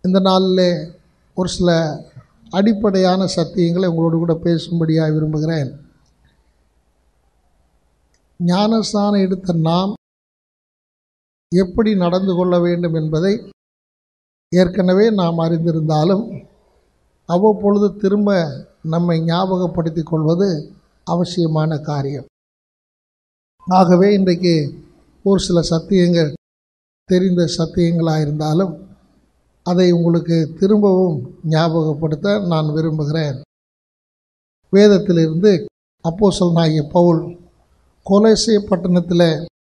இந்த நாளில் ஒரு சில அடிப்படையான சத்தியங்களை உங்களோடு கூட பேசும்படியாக விரும்புகிறேன் ஞானஸ்தானம் எடுத்த நாம் எப்படி நடந்து கொள்ள வேண்டும் என்பதை ஏற்கனவே நாம் அறிந்திருந்தாலும் அவ்வப்பொழுது திரும்ப நம்மை ஞாபகப்படுத்திக் கொள்வது அவசியமான காரியம் ஆகவே இன்றைக்கு ஒரு சில சத்தியங்கள் தெரிந்த சத்தியங்களாக இருந்தாலும் அதை உங்களுக்கு திரும்பவும் ஞாபகப்படுத்த நான் விரும்புகிறேன் வேதத்திலிருந்து அப்போசல் நாகிய பவுல் கொலைசே பட்டணத்தில்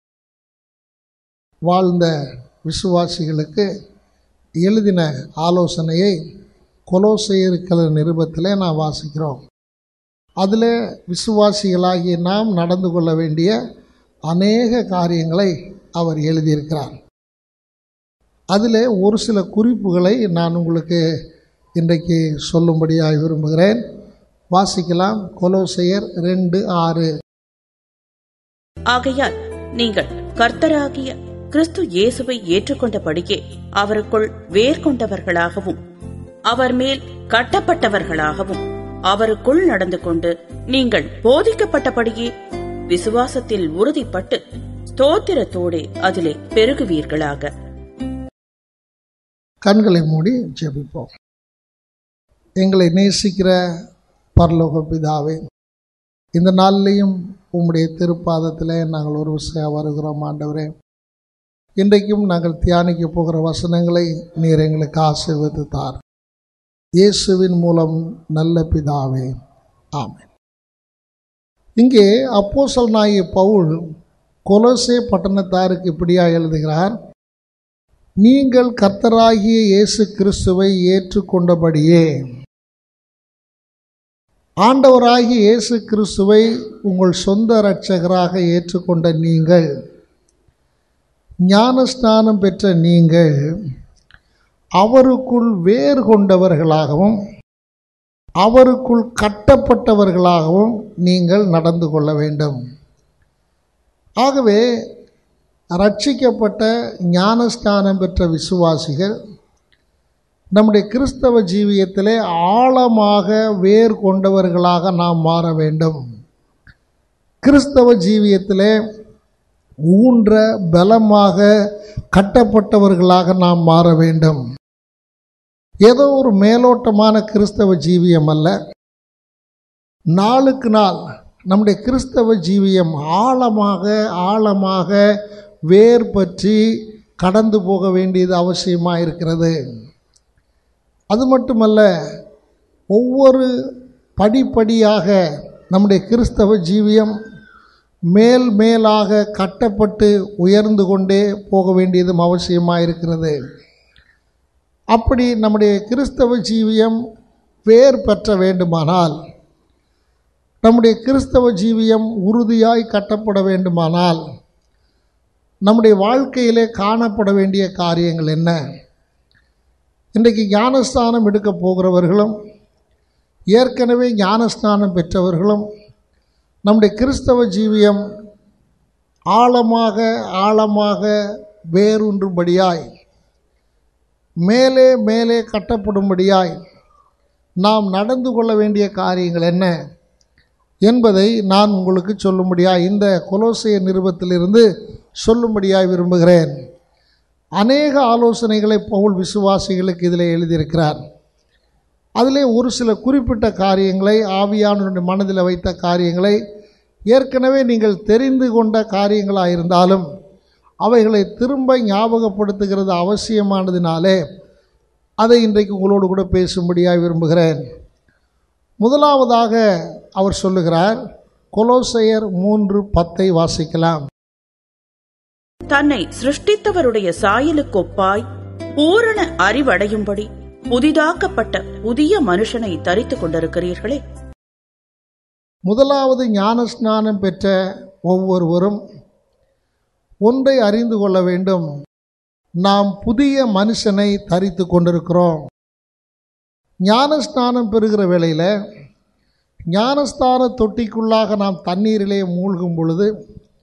வாழ்ந்த விசுவாசிகளுக்கு எழுதின ஆலோசனையை கொலோசையருக்கிற நிருபத்தில் நான் வாசிக்கிறோம் அதில் விசுவாசிகளாகிய நாம் நடந்து கொள்ள வேண்டிய அநேக காரியங்களை அவர் எழுதியிருக்கிறார் அதில் ஒரு சில குறிப்புகளை நான் உங்களுக்கு இன்றைக்கு சொல்லும்படியாக விரும்புகிறேன் வாசிக்கலாம் கொலோசையர் ரெண்டு ஆறு ஆகையால் நீங்கள் கர்த்தராகிய கிறிஸ்து இயேசுவை ஏற்றுக்கொண்டபடியே அவருக்குள் வேர் கொண்டவர்களாகவும் அவர் மேல் கட்டப்பட்டவர்களாகவும் அவருக்குள் நடந்து கொண்டு நீங்கள் போதிக்கப்பட்டபடியே விசுவாசத்தில் உறுதிப்பட்டு ஸ்தோத்திரத்தோடே அதிலே பெருகுவீர்களாக கண்களை மூடி ஜெபிப்போம் எங்களை நேசிக்கிற பரலோக பிதாவே இந்த நாளிலையும் உம்முடைய திருப்பாதத்தில் நாங்கள் ஒரு விஷயம் வருகிறோம் ஆண்டவரே இன்றைக்கும் நாங்கள் தியானிக்க போகிற வசனங்களை நீர் எங்களுக்கு ஆசீர்வதித்து தார் இயேசுவின் மூலம் நல்ல பிதாவே ஆமென் இங்கே அப்போசல் நாயி பவுல் கொலோசே பட்டணத்தாருக்கு இப்படியா எழுதுகிறார் நீங்கள் கர்த்தராகிய இயேசு கிறிஸ்துவை ஏற்றுக்கொண்டபடியே ஆண்டவராகிய இயேசு கிறிஸ்துவை உங்கள் சொந்த இரட்சகராக ஏற்றுக்கொண்ட நீங்கள் ஞானஸ்நானம் பெற்ற நீங்கள் அவருக்குள் வேர் கொண்டவர்களாகவும் அவருக்குள் கட்டப்பட்டவர்களாகவும் நீங்கள் நடந்து கொள்ள வேண்டும் ஆகவே ரட்சிக்கப்பட்ட ஞானஸ்தானம் பெற்ற விசுவாசிகள் நம்முடைய கிறிஸ்தவ ஜீவியத்திலே ஆழமாக வேர் கொண்டவர்களாக நாம் மாற வேண்டும் கிறிஸ்தவ ஜீவியத்திலே ஊன்ற பலமாக கட்டப்பட்டவர்களாக நாம் மாற வேண்டும் ஏதோ ஒரு மேலோட்டமான கிறிஸ்தவ ஜீவியம் அல்ல நாளுக்கு நாள் நம்முடைய கிறிஸ்தவ ஜீவியம் ஆழமாக ஆழமாக வேர் பற்றி கடந்து போக வேண்டியது அவசியமாக இருக்கிறது அது மட்டுமல்ல ஒவ்வொரு படிப்படியாக நம்முடைய கிறிஸ்தவ ஜீவியம் மேல் மேலாக கட்டப்பட்டு உயர்ந்து கொண்டே போக வேண்டியதும் அவசியமாக இருக்கிறது அப்படி நம்முடைய கிறிஸ்தவ ஜீவியம் வேர் பெற்ற வேண்டுமானால் நம்முடைய கிறிஸ்தவ ஜீவியம் உறுதியாய் கட்டப்பட வேண்டுமானால் நம்முடைய வாழ்க்கையிலே காணப்பட வேண்டிய காரியங்கள் என்ன இன்றைக்கு ஞானஸ்தானம் எடுக்க போகிறவர்களும் ஏற்கனவே ஞானஸ்தானம் பெற்றவர்களும் நம்முடைய கிறிஸ்தவ ஜீவியம் ஆழமாக ஆழமாக வேரூன்றும்படியாய் மேலே மேலே கட்டப்படும்படியாய் நாம் நடந்து கொள்ள வேண்டிய காரியங்கள் என்ன என்பதை நான் உங்களுக்கு சொல்லும்படியாய் இந்த கொலோசைய நிருபத்திலிருந்து சொல்லும்படியாய் விரும்புகிறேன் அநேக ஆலோசனைகளை பவுல் விசுவாசிகளுக்கு இதில் எழுதியிருக்கிறார் அதிலே ஒரு சில குறிப்பிட்ட காரியங்களை ஆவியானுடைய மனதில் வைத்த காரியங்களை ஏற்கனவே நீங்கள் தெரிந்து கொண்ட காரியங்களாக இருந்தாலும் அவைகளை திரும்ப ஞாபகப்படுத்துகிறது அவசியமானதினாலே அதை இன்றைக்கு உங்களோடு கூட பேசும்படியாக விரும்புகிறேன் முதலாவதாக அவர் சொல்லுகிறார் கொலோசையர் மூன்று பத்தை வாசிக்கலாம் தன்னை சிருஷ்டித்தவருடைய சாயலுக்கொப்பாய் பூரண அறிவடையும்படி புதிதாக்கப்பட்ட புதிய மனுஷனை தரித்துக் கொண்டிருக்கிறீர்களே முதலாவது ஞானஸ்நானம் பெற்ற ஒவ்வொருவரும் ஒன்றை அறிந்து கொள்ள வேண்டும் நாம் புதிய மனுஷனை தரித்து கொண்டிருக்கிறோம் ஞானஸ்நானம் பெறுகிற வேளையில் ஞானஸ்தான தொட்டிக்குள்ளாக நாம் தண்ணீரிலே மூழ்கும் பொழுது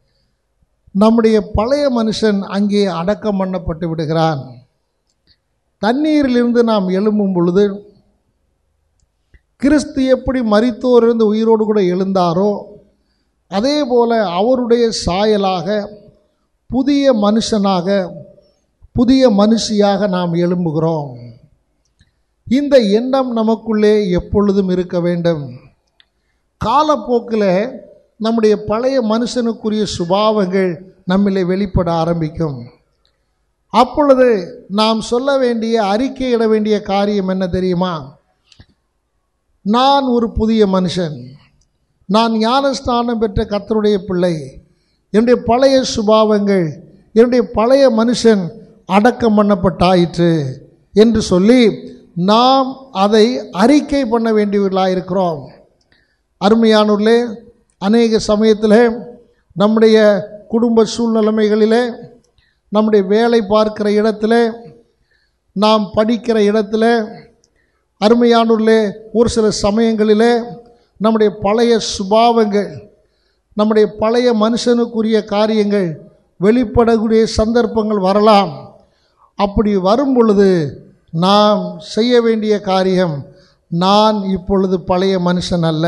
நம்முடைய பழைய மனுஷன் அங்கே அடக்கம் பண்ணப்பட்டு விடுகிறான் தண்ணீரிலிருந்து நாம் எழும்பும் பொழுது கிறிஸ்து எப்படி மரித்தோரிலிருந்து உயிரோடு கூட எழுந்தாரோ அதே போல அவருடைய சாயலாக புதிய மனுஷனாக புதிய மனுஷியாக நாம் எழும்புகிறோம் இந்த எண்ணம் நமக்குள்ளே எப்பொழுதும் இருக்க வேண்டும் காலப்போக்கில் நம்முடைய பழைய மனுஷனுக்குரிய சுபாவங்கள் நம்மிலே வெளிப்பட ஆரம்பிக்கும் அப்பொழுது நாம் சொல்ல வேண்டிய அறிக்கையிட வேண்டிய காரியம் என்ன தெரியுமா நான் ஒரு புதிய மனுஷன் நான் ஞானஸ்தானம் பெற்ற கர்த்தருடைய பிள்ளை என்னுடைய பழைய சுபாவங்கள் என்னுடைய பழைய மனுஷன் அடக்கம் பண்ணப்பட்டாயிற்று என்று சொல்லி நாம் அதை அறிக்கை பண்ண வேண்டியவர்களாக இருக்கிறோம் அருமையானூர்லே அநேக சமயத்தில் நம்முடைய குடும்ப சூழ்நிலைமைகளிலே நம்முடைய வேலை பார்க்கிற இடத்துல நாம் படிக்கிற இடத்துல அருமையானூரிலே ஒரு சில சமயங்களிலே நம்முடைய பழைய சுபாவங்கள் நம்முடைய பழைய மனுஷனுக்குரிய காரியங்கள் வெளிப்படக்கூடிய சந்தர்ப்பங்கள் வரலாம் அப்படி வரும் பொழுது நாம் செய்ய வேண்டிய காரியம் நான் இப்பொழுது பழைய மனுஷன் அல்ல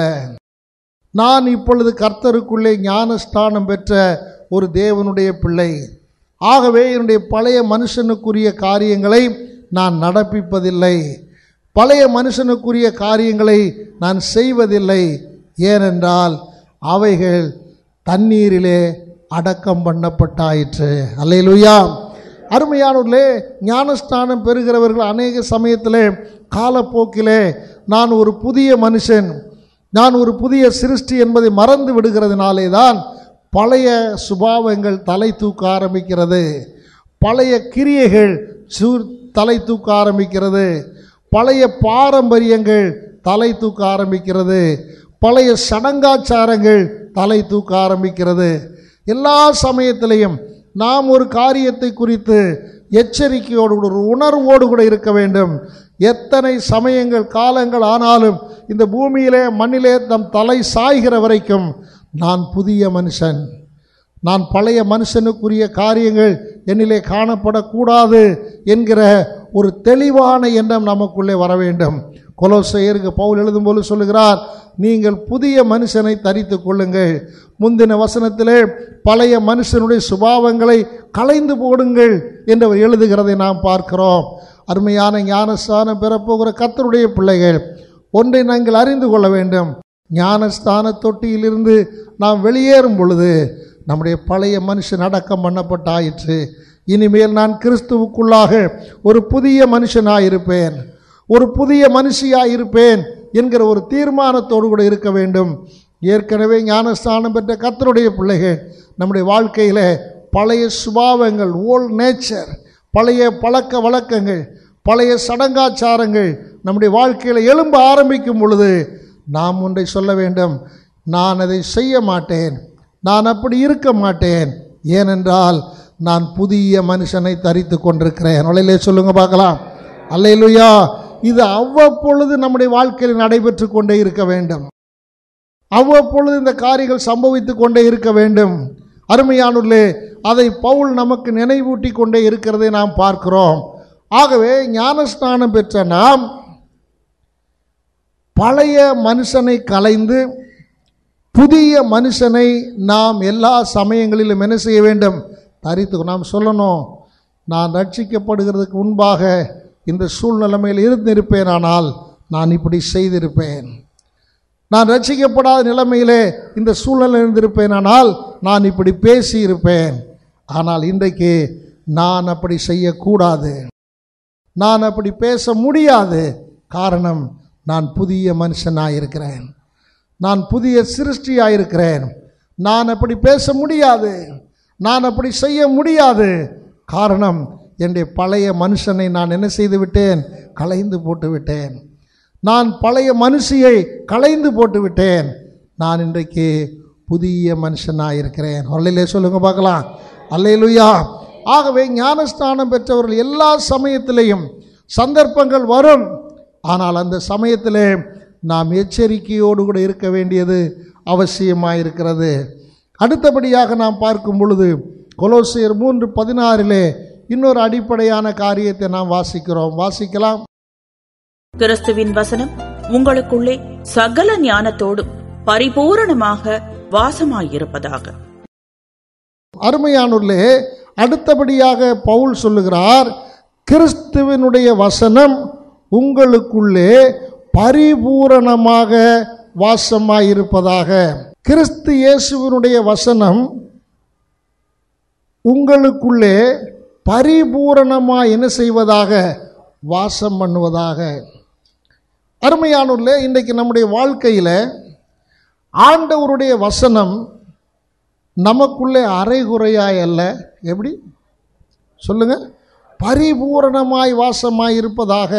நான் இப்பொழுது கர்த்தருக்குள்ளே ஞானஸ்தானம் பெற்ற ஒரு தேவனுடைய பிள்ளை ஆகவே என்னுடைய பழைய மனுஷனுக்குரிய காரியங்களை நான் நடப்பிப்பதில்லை பழைய மனுஷனுக்குரிய காரியங்களை நான் செய்வதில்லை ஏனென்றால் அவைகள் தண்ணீரிலே அடக்கம் பண்ணப்பட்டாயிற்று அல்லேலூயா அருமையானவர்களே ஞானஸ்தானம் பெறுகிறவர்கள் அநேக சமயத்திலே காலப்போக்கிலே நான் ஒரு புதிய மனுஷன் நான் ஒரு புதிய சிருஷ்டி என்பதை மறந்து விடுகிறதுனாலே தான் பழைய சுபாவங்கள் தலை தூக்க ஆரம்பிக்கிறது பழைய கிரியைகள் சூ தலை தூக்க ஆரம்பிக்கிறது பழைய பாரம்பரியங்கள் தலை தூக்க ஆரம்பிக்கிறது பழைய சடங்காச்சாரங்கள் தலை தூக்க ஆரம்பிக்கிறது எல்லா சமயத்திலையும் நாம் ஒரு காரியத்தை குறித்து எச்சரிக்கையோடு கூட ஒரு உணர்வோடு கூட இருக்க வேண்டும் எத்தனை சமயங்கள் காலங்கள் ஆனாலும் இந்த பூமியிலே மண்ணிலே நம் தலை சாய்கிற வரைக்கும் நான் புதிய மனுஷன் நான் பழைய மனுஷனுக்குரிய காரியங்கள் என்னிலே காணப்படக்கூடாது என்கிற ஒரு தெளிவான எண்ணம் நமக்குள்ளே வர வேண்டும் கொலோசையருக்கு பவுல் எழுதும்போது சொல்லுகிறார் நீங்கள் புதிய மனுஷனை தரித்து கொள்ளுங்கள் முந்தின வசனத்திலே பழைய மனுஷனுடைய சுபாவங்களை களைந்து போடுங்கள் என்று அவர் எழுதுகிறதை நாம் பார்க்கிறோம் அருமையான ஞானஸ்தானம் பெறப்போகிற கத்தருடைய பிள்ளைகள் ஒன்றை நாங்கள் அறிந்து கொள்ள வேண்டும் ஞானஸ்தான தொட்டியிலிருந்து நாம் வெளியேறும் பொழுது நம்முடைய பழைய மனுஷன் அடக்கம் பண்ணப்பட்டாயிற்று இனிமேல் நான் கிறிஸ்துவுக்குள்ளாக ஒரு புதிய மனுஷனாயிருப்பேன் ஒரு புதிய மனுஷியாயிருப்பேன் என்கிற ஒரு தீர்மானத்தோடு கூட இருக்க வேண்டும் ஏற்கனவே ஞானஸ்தானம் பெற்ற கத்தருடைய பிள்ளைகள் நம்முடைய வாழ்க்கையில் பழைய சுபாவங்கள் ஓல்ட் நேச்சர் பழைய பழக்க வழக்கங்கள் பழைய சடங்காச்சாரங்கள் நம்முடைய வாழ்க்கையில் எழும்ப ஆரம்பிக்கும் பொழுது நாம் ஒன்றை சொல்ல வேண்டும் நான் அதை செய்ய மாட்டேன் நான் அப்படி இருக்க மாட்டேன் ஏனென்றால் நான் புதிய மனுஷனை தரித்து கொண்டிருக்கிறேன் உலையிலே சொல்லுங்க பார்க்கலாம் அல்லையிலுயா இது அவ்வப்பொழுது நம்முடைய வாழ்க்கையில் நடைபெற்று கொண்டே இருக்க வேண்டும் அவ்வப்பொழுது இந்த காரியங்கள் சம்பவித்து கொண்டே இருக்க வேண்டும் அருமையானுள்ளே அதை பவுல் நமக்கு நினைவூட்டி கொண்டே இருக்கிறதை நாம் பார்க்கிறோம் ஆகவே ஞானஸ்நானம் பெற்ற நாம் பழைய மனுஷனை கலைந்து புதிய மனுஷனை நாம் எல்லா சமயங்களிலும் என்ன செய்ய வேண்டும் தரித்து நாம் சொல்லணும் நான் ரட்சிக்கப்படுகிறதுக்கு முன்பாக இந்த சூழ்நிலைமையில் இருந்திருப்பேனானால் நான் இப்படி செய்திருப்பேன் நான் ரட்சிக்கப்படாத நிலைமையிலே இந்த சூழ்நிலை இருந்திருப்பேனானால் நான் இப்படி பேசியிருப்பேன் ஆனால் இன்றைக்கு நான் அப்படி செய்யக்கூடாது நான் அப்படி பேச முடியாது காரணம் நான் புதிய மனுஷனாயிருக்கிறேன் நான் புதிய சிருஷ்டியாயிருக்கிறேன் நான் அப்படி பேச முடியாது நான் அப்படி செய்ய முடியாது காரணம் என்னுடைய பழைய மனுஷனை நான் என்ன செய்து விட்டேன் களைந்து போட்டு விட்டேன் நான் பழைய மனுஷியை களைந்து போட்டு விட்டேன் நான் இன்றைக்கு புதிய மனுஷனாயிருக்கிறேன் அல்லையிலே சொல்லுங்க பார்க்கலாம் அல்லையிலுயா ஆகவே ஞானஸ்தானம் பெற்றவர்கள் எல்லா சமயத்திலையும் சந்தர்ப்பங்கள் வரும் ஆனால் அந்த சமயத்திலே நாம் எச்சரிக்கையோடு கூட இருக்க வேண்டியது அவசியமாயிருக்கிறது அடுத்தபடியாக நாம் பார்க்கும் பொழுது கொலோசியர் மூன்று பதினாறிலே இன்னொரு அடிப்படையான காரியத்தை நாம் வாசிக்கிறோம் வாசிக்கலாம் கிறிஸ்துவின் வசனம் உங்களுக்குள்ளே சகல ஞானத்தோடும் பரிபூரணமாக வாசமாயிருப்பதாக அருமையானுள்ளே அடுத்தபடியாக பவுல் சொல்லுகிறார் கிறிஸ்துவினுடைய வசனம் உங்களுக்குள்ளே பரிபூரணமாக வாசமாயிருப்பதாக கிறிஸ்து இயேசுவினுடைய வசனம் உங்களுக்குள்ளே பரிபூரணமாக என்ன செய்வதாக வாசம் பண்ணுவதாக அருமையானுள்ளே இன்றைக்கு நம்முடைய வாழ்க்கையில் ஆண்டவருடைய வசனம் நமக்குள்ளே அரைகுறையாய் அல்ல எப்படி சொல்லுங்க பரிபூரணமாய் வாசமாய் இருப்பதாக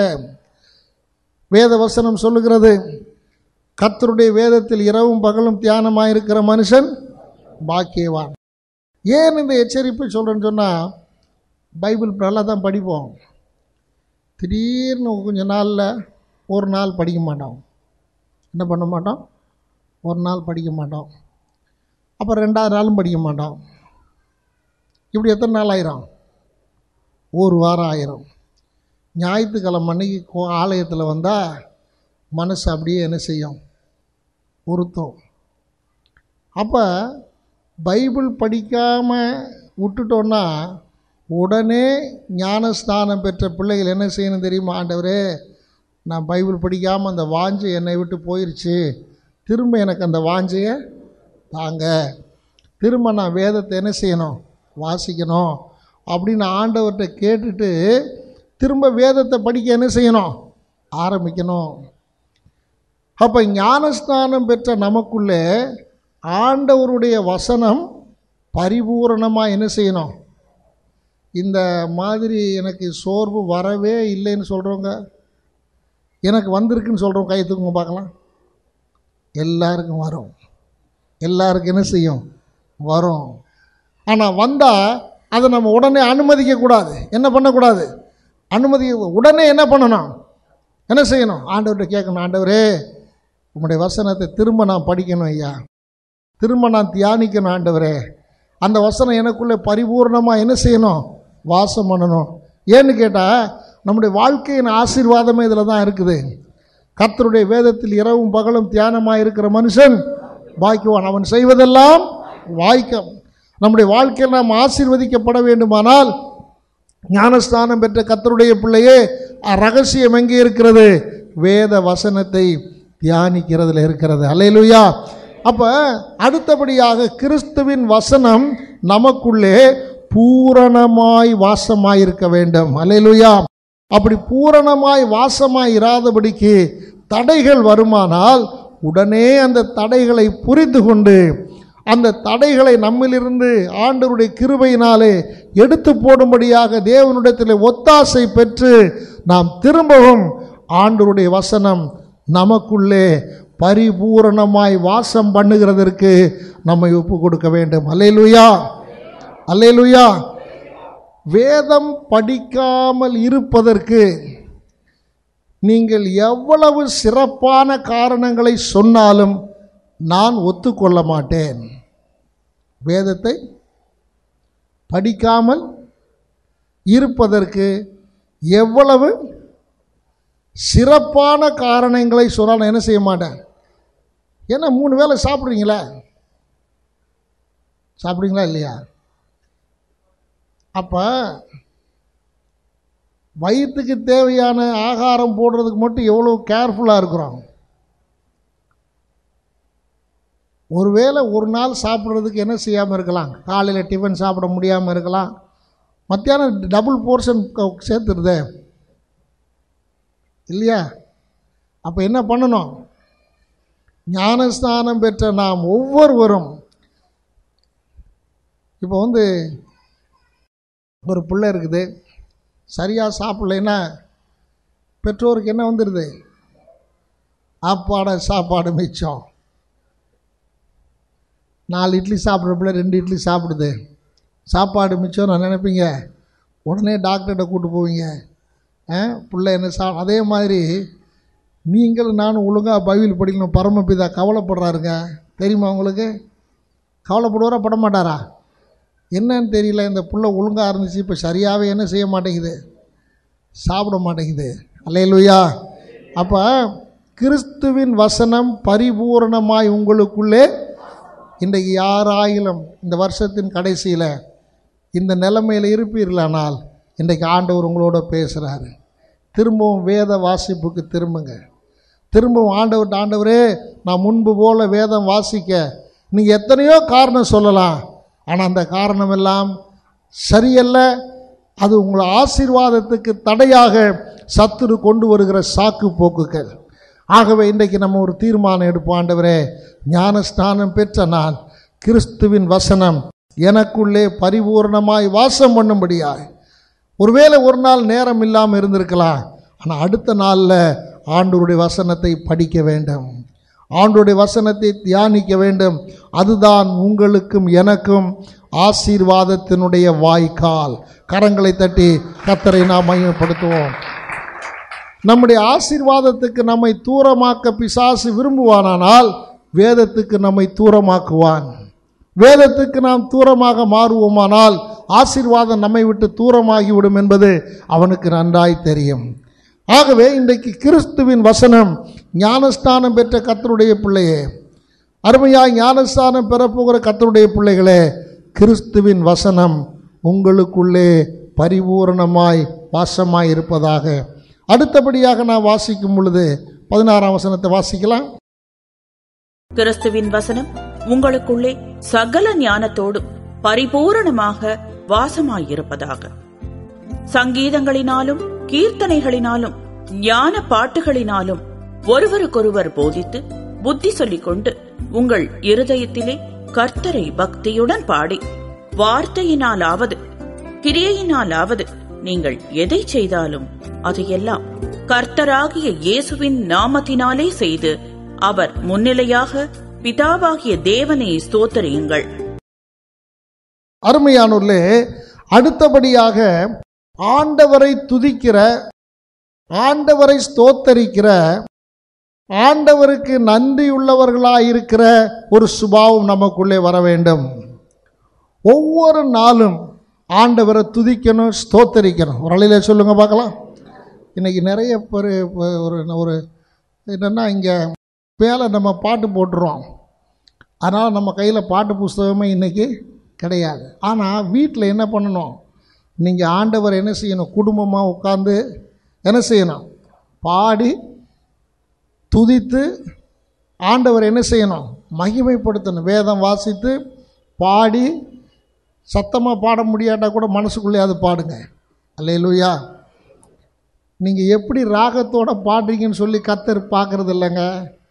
வேத வசனம் சொல்லுகிறது கர்த்தருடைய வேதத்தில் இரவும் பகலும் தியானமாய் இருக்கிற மனுஷன் பாக்கியவான் ஏன் இந்த எச்சரிப்பை சொல்கிறேன்னு சொன்னால் பைபிள் நல்லா தான் படிப்போம் திடீர்னு கொஞ்ச நாளில் ஒரு நாள் படிக்க மாட்டோம் என்ன பண்ண மாட்டோம் ஒரு நாள் படிக்க மாட்டோம் அப்புறம் ரெண்டாவது நாளும் படிக்க மாட்டோம் இப்படி எத்தனை நாள் ஆயிரும் ஒரு வாரம் ஆயிரும் ஞாயிற்றுக்கிழமை அன்னைக்கு கோ- ஆலயத்தில் வந்தால் மனசு அப்படியே என்ன செய்யும் உறுத்தும் அப்போ பைபிள் படிக்காமல் விட்டுட்டோன்னா உடனே ஞானஸ்தானம் பெற்ற பிள்ளைகள் என்ன செய்யணும் தெரியுமா ஆண்டவரே நான் பைபிள் படிக்காமல் அந்த வாஞ்சை என்னை விட்டு போயிடுச்சு திரும்ப எனக்கு அந்த வாஞ்சையை தாங்க திரும்ப நான் வேதத்தை என்ன செய்யணும் வாசிக்கணும் அப்படின்னு ஆண்டவர்கிட்ட கேட்டுட்டு திரும்ப வேதத்தை படிக்க என்ன செய்யணும் ஆரம்பிக்கணும் அப்போ ஞானஸ்நானம் பெற்ற நமக்குள்ளே ஆண்டவருடைய வசனம் பரிபூரணமாக என்ன செய்யணும் இந்த மாதிரி எனக்கு சோர்வு வரவே இல்லைன்னு சொல்கிறவங்க எனக்கு வந்திருக்குன்னு சொல்கிறவங்க கை தூக்குங்க பார்க்கலாம் எல்லாருக்கும் வரும் எல்லாருக்கும் என்ன செய்யும் வரும் ஆனால் வந்தால் அதை நம்ம உடனே அனுமதிக்கக்கூடாது என்ன பண்ணக்கூடாது அனுமதிக்க உடனே என்ன பண்ணணும் என்ன செய்யணும் ஆண்டவர்கிட்ட கேட்கணும் ஆண்டவரே உம்முடைய வசனத்தை திரும்ப நான் படிக்கணும் ஐயா திரும்ப நான் தியானிக்கணும் ஆண்டவரே அந்த வசனம் எனக்குள்ளே பரிபூர்ணமாக என்ன செய்யணும் வாசம் பண்ணணும் ஏன்னு கேட்டால் நம்முடைய வாழ்க்கையின் ஆசீர்வாதமே இதில் தான் இருக்குது கர்த்தருடைய வேதத்தில் இரவும் பகலும் தியானமாக இருக்கிற மனுஷன் பாய்க்குவான் அவன் செய்வதெல்லாம் வாய்க்கம் நம்முடைய வாழ்க்கையில் நாம் ஆசீர்வதிக்கப்பட வேண்டுமானால் ஞானஸ்தானம் பெற்ற கர்த்தருடைய பிள்ளையே அ- ரகசியம் எங்கே இருக்கிறது வேத வசனத்தை தியானிக்கிறதுல இருக்கிறது அல்லேலூயா அப்போ அடுத்தபடியாக கிறிஸ்துவின் வசனம் நமக்குள்ளே பூரணமாய் வாசமாயிருக்க வேண்டும் அல்லேலூயா அப்படி பூரணமாய் வாசமாய் இராதபடிக்கு தடைகள் வருமானால் உடனே அந்த தடைகளை புரிந்து கொண்டு அந்த தடைகளை நம்மிலிருந்து ஆண்டவருடைய கிருபையினாலே எடுத்து போடும்படியாக தேவனிடத்தில் ஒத்தாசை பெற்று நாம் திரும்பவும் ஆண்டவருடைய வசனம் நமக்குள்ளே பரிபூரணமாய் வாசம் பண்ணுகிறதற்கு நம்மை ஒப்பு கொடுக்க வேண்டும் அல்லேலூயா அல்லேலூயா வேதம் படிக்காமல் இருப்பதற்கு நீங்கள் எவ்வளவு சிறப்பான காரணங்களை சொன்னாலும் நான் ஒத்துக்கொள்ள மாட்டேன் வேதத்தை படிக்காமல் இருப்பதற்கு எவ்வளவு சிறப்பான காரணங்களை சொன்னால் நான் என்ன செய்ய மாட்டேன் ஏன்னா மூணு வேளை சாப்பிட்றீங்களா சாப்பிட்றீங்களா இல்லையா அப்போ வயிற்றுக்கு தேவையான ஆகாரம் போடுறதுக்கு மட்டும் எவ்வளோ கேர்ஃபுல்லாக இருக்கிறோம் ஒருவேளை ஒரு நாள் சாப்பிட்றதுக்கு என்ன செய்யாமல் இருக்கலாம் காலையில் டிஃபன் சாப்பிட முடியாமல் இருக்கலாம் மத்தியானம் டபுள் போர்ஷன் சேர்த்துருதே இல்லையா அப்போ என்ன பண்ணணும் ஞானஸ்தானம் பெற்ற நாம் ஒவ்வொருவரும் இப்போ வந்து ஒரு பிள்ளை இருக்குது சரியாக சாப்பிட்லைன்னா பெற்றோருக்கு என்ன வந்துடுது ஆப்பாட சாப்பாடு மிச்சம் நாலு இட்லி சாப்பிட்ற பிள்ளை ரெண்டு இட்லி சாப்பிடுது சாப்பாடு மிச்சம் நான் நினைப்பீங்க உடனே டாக்டர்கிட்ட கூட்டு போவீங்க ஆ பிள்ளை என்ன சா அதே மாதிரி நீங்களும் நானும் ஒழுங்காக பைபிள் படிக்கணும் பரமபிதா கவலைப்படுறாருங்க தெரியுமா உங்களுக்கு கவலைப்படுவாரா பட மாட்டாரா என்னன்னு தெரியல இந்த புள்ள ஒழுங்காக இருந்துச்சு இப்போ சரியாகவே என்ன செய்ய மாட்டேங்குது சாப்பிட மாட்டேங்குது அல்லேலூயா அப்போ கிறிஸ்துவின் வசனம் பரிபூரணமாய் உங்களுக்குள்ளே இன்றைக்கு யாராயிலும் இந்த வருஷத்தின் கடைசியில் இந்த நிலைமையில் இருப்பீர்களானால் இன்றைக்கு ஆண்டவர் உங்களோட பேசுகிறாரு திரும்பவும் வேத வாசிப்புக்கு திரும்புங்க திரும்பவும் ஆண்டவர்கிட்ட ஆண்டவரே நான் முன்பு போல வேதம் வாசிக்க நீங்கள் எத்தனையோ காரணம் சொல்லலாம் ஆனால் அந்த காரணம் எல்லாம் சரியல்ல அது உங்களை ஆசீர்வாதத்துக்கு தடையாக சத்துரு கொண்டு வருகிற சாக்கு போக்குகள் ஆகவே இன்றைக்கு நம்ம ஒரு தீர்மானம் எடுப்போம் ஆண்டவரே ஞானஸ்நானம் பெற்ற நான் கிறிஸ்துவின் வசனம் எனக்குள்ளே பரிபூர்ணமாய் வாசம் பண்ணும்படியாய் ஒருவேளை ஒரு நாள் நேரம் இல்லாமல் இருந்திருக்கலாம் ஆனால் அடுத்த நாளில் ஆண்டவருடைய வசனத்தை படிக்க வேண்டும் ஆண்டவருடைய வசனத்தை தியானிக்க வேண்டும் அதுதான் உங்களுக்கும் எனக்கும் ஆசீர்வாதத்தினுடைய வாய்க்கால் கரங்களை தட்டி கத்தரை நாம் மையப்படுத்துவோம் நம்முடைய ஆசீர்வாதத்துக்கு நம்மை தூரமாக்க பிசாசு விரும்புவானானால் வேதத்துக்கு நம்மை தூரமாக்குவான் வேதத்துக்கு நாம் தூரமாக மாறுவோமானால் ஆசீர்வாதம் நம்மை விட்டு தூரமாகிவிடும் என்பது அவனுக்கு நன்றாய் தெரியும் ஆகவே இன்றைக்கு கிறிஸ்துவின் வசனம் ஞானஸ்தானம் பெற்ற கத்தருடைய பிள்ளையே அருமையாய் ஞானஸ்தானம் பெறப்போகிற கத்தருடைய பிள்ளைகளே கிறிஸ்துவின் வசனம் உங்களுக்குள்ளே பரிபூரணமாய் வாசமாய் இருப்பதாக அடுத்தபடியாக நான் வாசிக்கும் பொழுது பதினாறாம் வசனத்தை வாசிக்கலாம் கிறிஸ்துவின் வசனம் உங்களுக்குள்ளே சகல ஞானத்தோடும் பரிபூரணமாக வாசமாயிருப்பதாக சங்கீதங்களினாலும் கீர்த்தனைகளினாலும் ஞான பாட்டுகளினாலும் ஒருவருக்கொருவர் போதித்து புத்தி சொல்லிக் கொண்டு உங்கள் இருதயத்திலே கர்த்தரை பக்தியுடன் பாடி வார்த்தையினாலாவது கிரியையினாலாவது நீங்கள் எதை செய்தாலும் அதையெல்லாம் கர்த்தராகிய இயேசுவின் நாமத்தினாலே செய்து அவர் முன்னிலையாக பிதாவாகிய தேவனை ஸ்தோத்தரியுங்கள் அருமையானூர்லே அடுத்தபடியாக ஆண்டவரை துதிக்கிற ஆண்டவரை ஸ்தோத்தரிக்கிற ஆண்டவருக்கு நன்றியுள்ளவர்களாயிருக்கிற ஒரு சுபாவம் நமக்குள்ளே வர வேண்டும் ஒவ்வொரு நாளும் ஆண்டவரை துதிக்கணும் ஸ்தோத்தரிக்கணும் ஒரு அலையில சொல்லுங்க பார்க்கலாம் இன்னைக்கு நிறைய பேர் இப்ப ஒரு ஒரு என்னென்னா இங்கே மேலே நம்ம பாட்டு போட்டுருவோம் அதனால் நம்ம கையில் பாட்டு புஸ்தகமே இன்றைக்கி கிடையாது ஆனால் வீட்டில் என்ன பண்ணணும் நீங்கள் ஆண்டவர் என்ன செய்யணும் குடும்பமாக உட்காந்து என்ன செய்யணும் பாடி துதித்து ஆண்டவர் என்ன செய்யணும் மகிமைப்படுத்தணும் வேதம் வாசித்து பாடி சத்தமாக பாட முடியாட்டா கூட மனசுக்குள்ளே அது பாடுங்க அல்லேலூயா நீங்கள் எப்படி ராகத்தோட பாடுறீங்கன்னு சொல்லி கத்தர் பார்க்குறது இல்லைங்க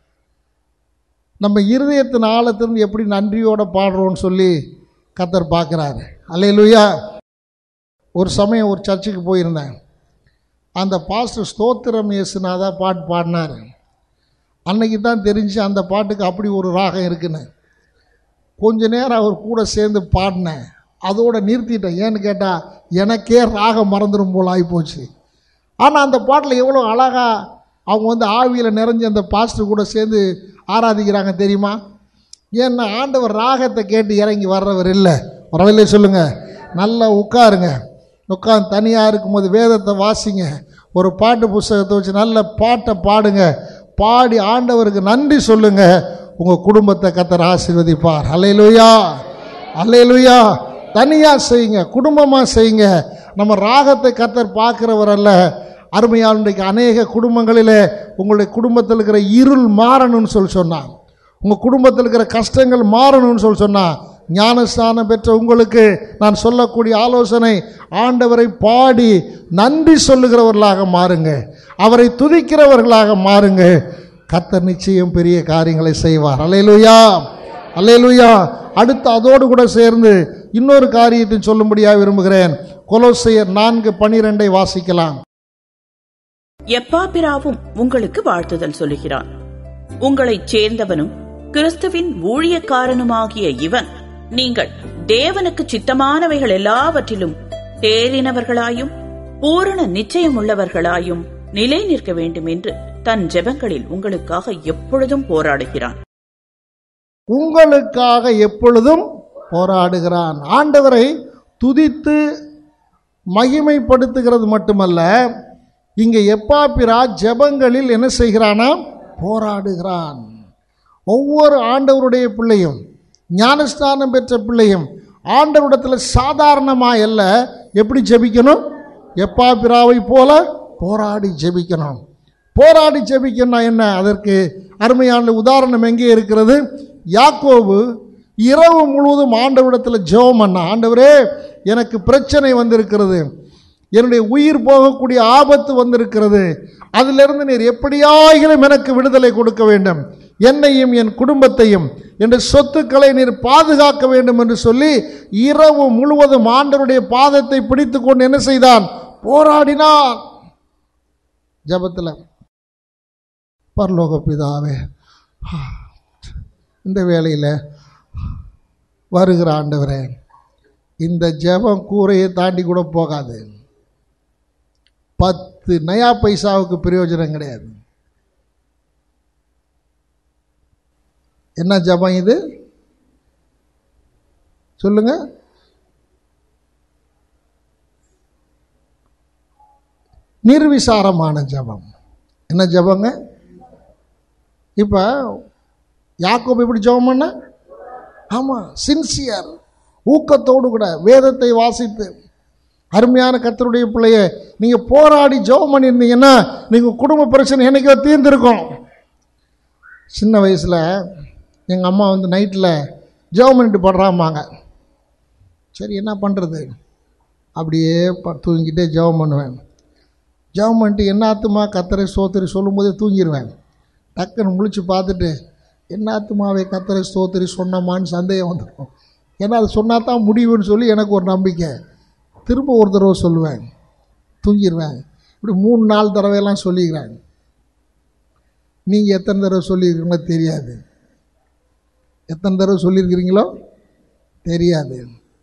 நம்ம இருதயத்தின் ஆழத்திலிருந்து எப்படி நன்றியோட பாடுறோன்னு சொல்லி கத்தர் பார்க்குறாரு அல்லேலூயா ஒரு சமயம் ஒரு சர்ச்சுக்கு போயிருந்தேன் அந்த பாஸ்டர் ஸ்தோத்திரம் இயேசுநாதா பாட்டு பாடினார் அன்னைக்கு தான் தெரிஞ்சு அந்த பாட்டுக்கு அப்படி ஒரு ராகம் இருக்குன்னு கொஞ்ச நேரம் அவர் கூட சேர்ந்து பாடினேன் அதோட நிறுத்திட்டேன் ஏன்னு கேட்டால் எனக்கே ராகம் மறந்துடும் போல் ஆகிப்போச்சு ஆனால் அந்த பாட்டில் எவ்வளோ அழகாக அவங்க வந்து ஆவியில் நிறைஞ்சு அந்த பாஸ்டர் கூட சேர்ந்து ஆராதிக்கிறாங்க தெரியுமா ஏன்னா ஆண்டவர் ராகத்தை கேட்டு இறங்கி வர்றவர் இல்லை வரவில்லை சொல்லுங்கள் நல்லா உட்காருங்க உட்காந்து தனியாக இருக்கும்போது வேதத்தை வாசிங்க ஒரு பாட்டு புஸ்தகத்தை வச்சு நல்ல பாட்டை பாடுங்க பாடி ஆண்டவருக்கு நன்றி சொல்லுங்க உங்கள் குடும்பத்தை கத்தர் ஆசீர்வதிப்பார் அல்லேலூயா அல்லேலூயா தனியாக செய்யுங்க குடும்பமாக செய்யுங்க நம்ம ராகத்தை கத்தர் பார்க்குறவர் அல்ல அருமையால் இன்றைக்கு அநேக குடும்பங்களிலே உங்களுடைய குடும்பத்தில் இருக்கிற இருள் மாறணும்னு சொல்லி சொன்னான் உங்கள் குடும்பத்தில் இருக்கிற கஷ்டங்கள் மாறணும்னு சொல்லி சொன்னான் ஞானஸ்தானம் பெற்ற உங்களுக்கு நான் சொல்லக்கூடிய ஆலோசனை ஆண்டவரை பாடி நன்றி சொல்லுகிறவர்களாக மாறுங்க அவரை துதிக்கிறவர்களாக மாறுங்க கத்தர் நிச்சயம் பெரிய காரியங்களை செய்வார் அல்லேலூயா அல்லேலூயா அடுத்து அதோடு கூட சேர்ந்து இன்னொரு காரியத்தை சொல்லும்படியாக விரும்புகிறேன் கொலோசையர் நான்கு பனிரெண்டை வாசிக்கலாம் எப்பாபிராவும் உங்களுக்கு வாழ்த்துதல் சொல்லுகிறான் உங்களைச் சேர்ந்தவனும் கிறிஸ்துவின் ஊழியக்காரனுமாகிய இவன் நீங்கள் தேவனுக்கு சித்தமானவைகள் எல்லாவற்றிலும் தேறினவர்களாயும் பூரண நிச்சயமுள்ளவர்களாயும் நிலை நிற்க வேண்டும் என்று தன் ஜெபங்களில் உங்களுக்காக எப்பொழுதும் போராடுகிறான் உங்களுக்காக எப்பொழுதும் போராடுகிறான் ஆண்டவரை துதித்து மகிமைப்படுத்துகிறது மட்டுமல்ல இங்கே எப்பாப்பிரா ஜெபங்களில் என்ன செய்கிறானாம் போராடுகிறான் ஒவ்வொரு ஆண்டவருடைய பிள்ளையும் ஞானஸ்தானம் பெற்ற பிள்ளையும் ஆண்டவரிடத்தில் சாதாரணமாக அல்ல எப்படி ஜெபிக்கணும் எப்பாப்பிராவை போல போராடி ஜெபிக்கணும் போராடி ஜெபிக்கணும் என்ன அதற்கு அருமையான உதாரணம் எங்கே இருக்கிறது யாக்கோபு இரவு முழுவதும் ஆண்டவரிடத்தில் ஜெபம் பண்ண ஆண்டவரே எனக்கு பிரச்சனை வந்திருக்கிறது என்னுடைய உயிர் போகக்கூடிய ஆபத்து வந்திருக்கிறது அதிலிருந்து நீர் எப்படியாயிலும் எனக்கு விடுதலை கொடுக்க வேண்டும் என்னையும் என் குடும்பத்தையும் என்ற சொத்துக்களை நீர் பாதுகாக்க வேண்டும் என்று சொல்லி இரவு முழுவதும் ஆண்டவருடைய பாதத்தை பிடித்து கொண்டு என்ன செய்தான் போராடினான் ஜபத்தில் பரலோக பிதாவே இந்த வேளையில் வருகிற ஆண்டவரே இந்த ஜெபம் கூரையை தாண்டி கூட போகாது பத்து நயா பைசாவுக்கு பிரயோஜனம் கிடையாது என்ன ஜபம் இது சொல்லுங்க நிர்விசாரமான ஜபம் என்ன ஜபங்க இப்போ யாக்கோப் எப்படி ஜெபம் பண்ண ஆமாம் சின்சியர் ஊக்கத்தோடு கூட வேதத்தை வாசித்து அருமையான கர்த்தருடைய பிள்ளைய நீங்கள் போராடி ஜெபம் பண்ணியிருந்தீங்கன்னா நீங்கள் குடும்ப பிரச்சனை என்னைக்கோ தீர்ந்திருக்கும் சின்ன வயசில் எங்கள் அம்மா வந்து நைட்டில் ஜெபம் பண்ணிட்டு படுறாம்பாங்க சரி என்ன பண்ணுறது அப்படியே ப தூங்கிட்டே ஜெபம் பண்ணுவேன் ஜெபம் பண்ணிட்டு என்ன ஆத்துமா கத்தரை சோத்திரி சொல்லும்போதே தூங்கிடுவேன் டக்குன்னு முழிச்சு பார்த்துட்டு என்ன ஆத்துமாவே கத்தரை சோத்திரி சொன்னமான்னு சந்தேகம் வந்துடும் ஏன்னா அது சொன்னா தான் முடிவுன்னு சொல்லி எனக்கு ஒரு நம்பிக்கை திரும்ப ஒரு தடவை சொல்லுவேன் தூங்கிடுவேன் இப்படி மூணு நாலு தடவையெல்லாம் சொல்லிக்கிறேன் நீங்கள் எத்தனை தடவை சொல்லியிருக்கீங்களோ தெரியாது எத்தனை தடவை சொல்லியிருக்கிறீங்களோ தெரியாது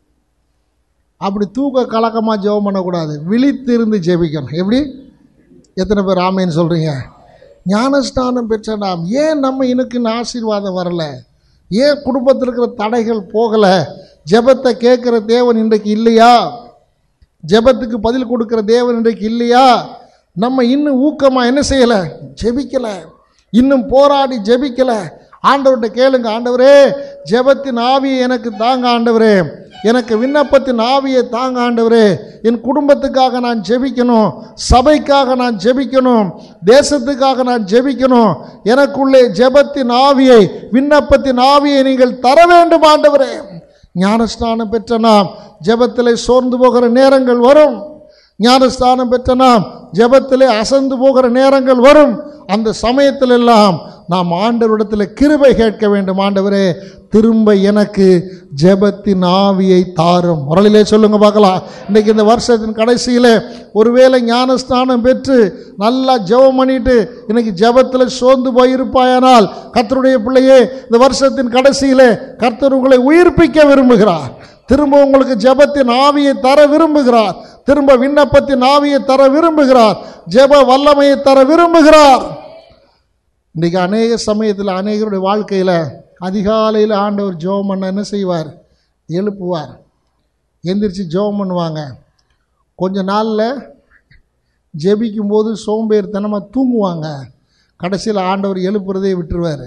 அப்படி தூக்க கலக்கமாக ஜெபம் பண்ணக்கூடாது விழித்திருந்து ஜெபிக்கணும் எப்படி எத்தனை பேர் ஆமைன்னு சொல்கிறீங்க ஞானஸ்தானம் பெற்ற நாம் ஏன் நம்ம இனுக்குன்னு ஆசீர்வாதம் வரல ஏன் குடும்பத்தில் இருக்கிற தடைகள் போகலை ஜெபத்தை கேட்குற தேவன் இன்றைக்கு இல்லையா ஜெபத்துக்கு பதில் கொடுக்குற தேவன் இன்றைக்கு இல்லையா நம்ம இன்னும் ஊக்கமாக என்ன செய்யலை ஜெபிக்கலை இன்னும் போராடி ஜெபிக்கலை ஆண்டவர்கிட்ட கேளுங்க ஆண்டவரே ஜெபத்தின் ஆவியை எனக்கு தாங்க ஆண்டவரே எனக்கு விண்ணப்பத்தின் ஆவியை தாங்க ஆண்டவரே என் குடும்பத்துக்காக நான் ஜெபிக்கணும் சபைக்காக நான் ஜெபிக்கணும் தேசத்துக்காக நான் ஜெபிக்கணும் எனக்குள்ளே ஜெபத்தின் ஆவியை விண்ணப்பத்தின் ஆவியை நீங்கள் தர வேண்டும் ஆண்டவரே ஞானஸ்நானம் பெற்ற நாம் ஜெபத்திலே சோர்ந்து போகிற நேரங்கள் வரும் ஞானஸ்தானம் பெற்ற நாம் ஜெபத்திலே அசந்து போகிற நேரங்கள் வரும் அந்த சமயத்தில் எல்லாம் நாம் ஆண்டவரிடத்தில் கிருபை கேட்க வேண்டும் ஆண்டவரே திரும்ப எனக்கு ஜெபத்தின் ஆவியை தாரும் முரளிலே சொல்லுங்க பார்க்கலாம் இன்னைக்கு இந்த வருஷத்தின் கடைசியில் ஒருவேளை ஞானஸ்தானம் பெற்று நல்லா ஜெபம் பண்ணிட்டு இன்னைக்கு ஜெபத்தில் சோர்ந்து போயிருப்பாயானால் கர்த்தருடைய பிள்ளையே இந்த வருஷத்தின் கடைசியில் கர்த்தர் உங்களை உயிர்ப்பிக்க விரும்புகிறார் திரும்ப உங்களுக்கு ஜெபத்தின் ஆவியை தர விரும்புகிறார் திரும்ப விண்ணப்பத்தின் ஆவியை தர விரும்புகிறார் ஜெப வல்லமையை தர விரும்புகிறார் இன்றைக்கி அநேக சமயத்தில் அநேகருடைய வாழ்க்கையில் அதிகாலையில் ஆண்டவர் ஜெபம் பண்ண என்ன செய்வார் எழுப்புவார் எந்திரிச்சு ஜெபம் பண்ணுவாங்க கொஞ்ச நாளில் ஜெபிக்கும்போது சோம்பேறித்தனமாக தூங்குவாங்க கடைசியில் ஆண்டவர் எழுப்புறதே விட்டுருவார்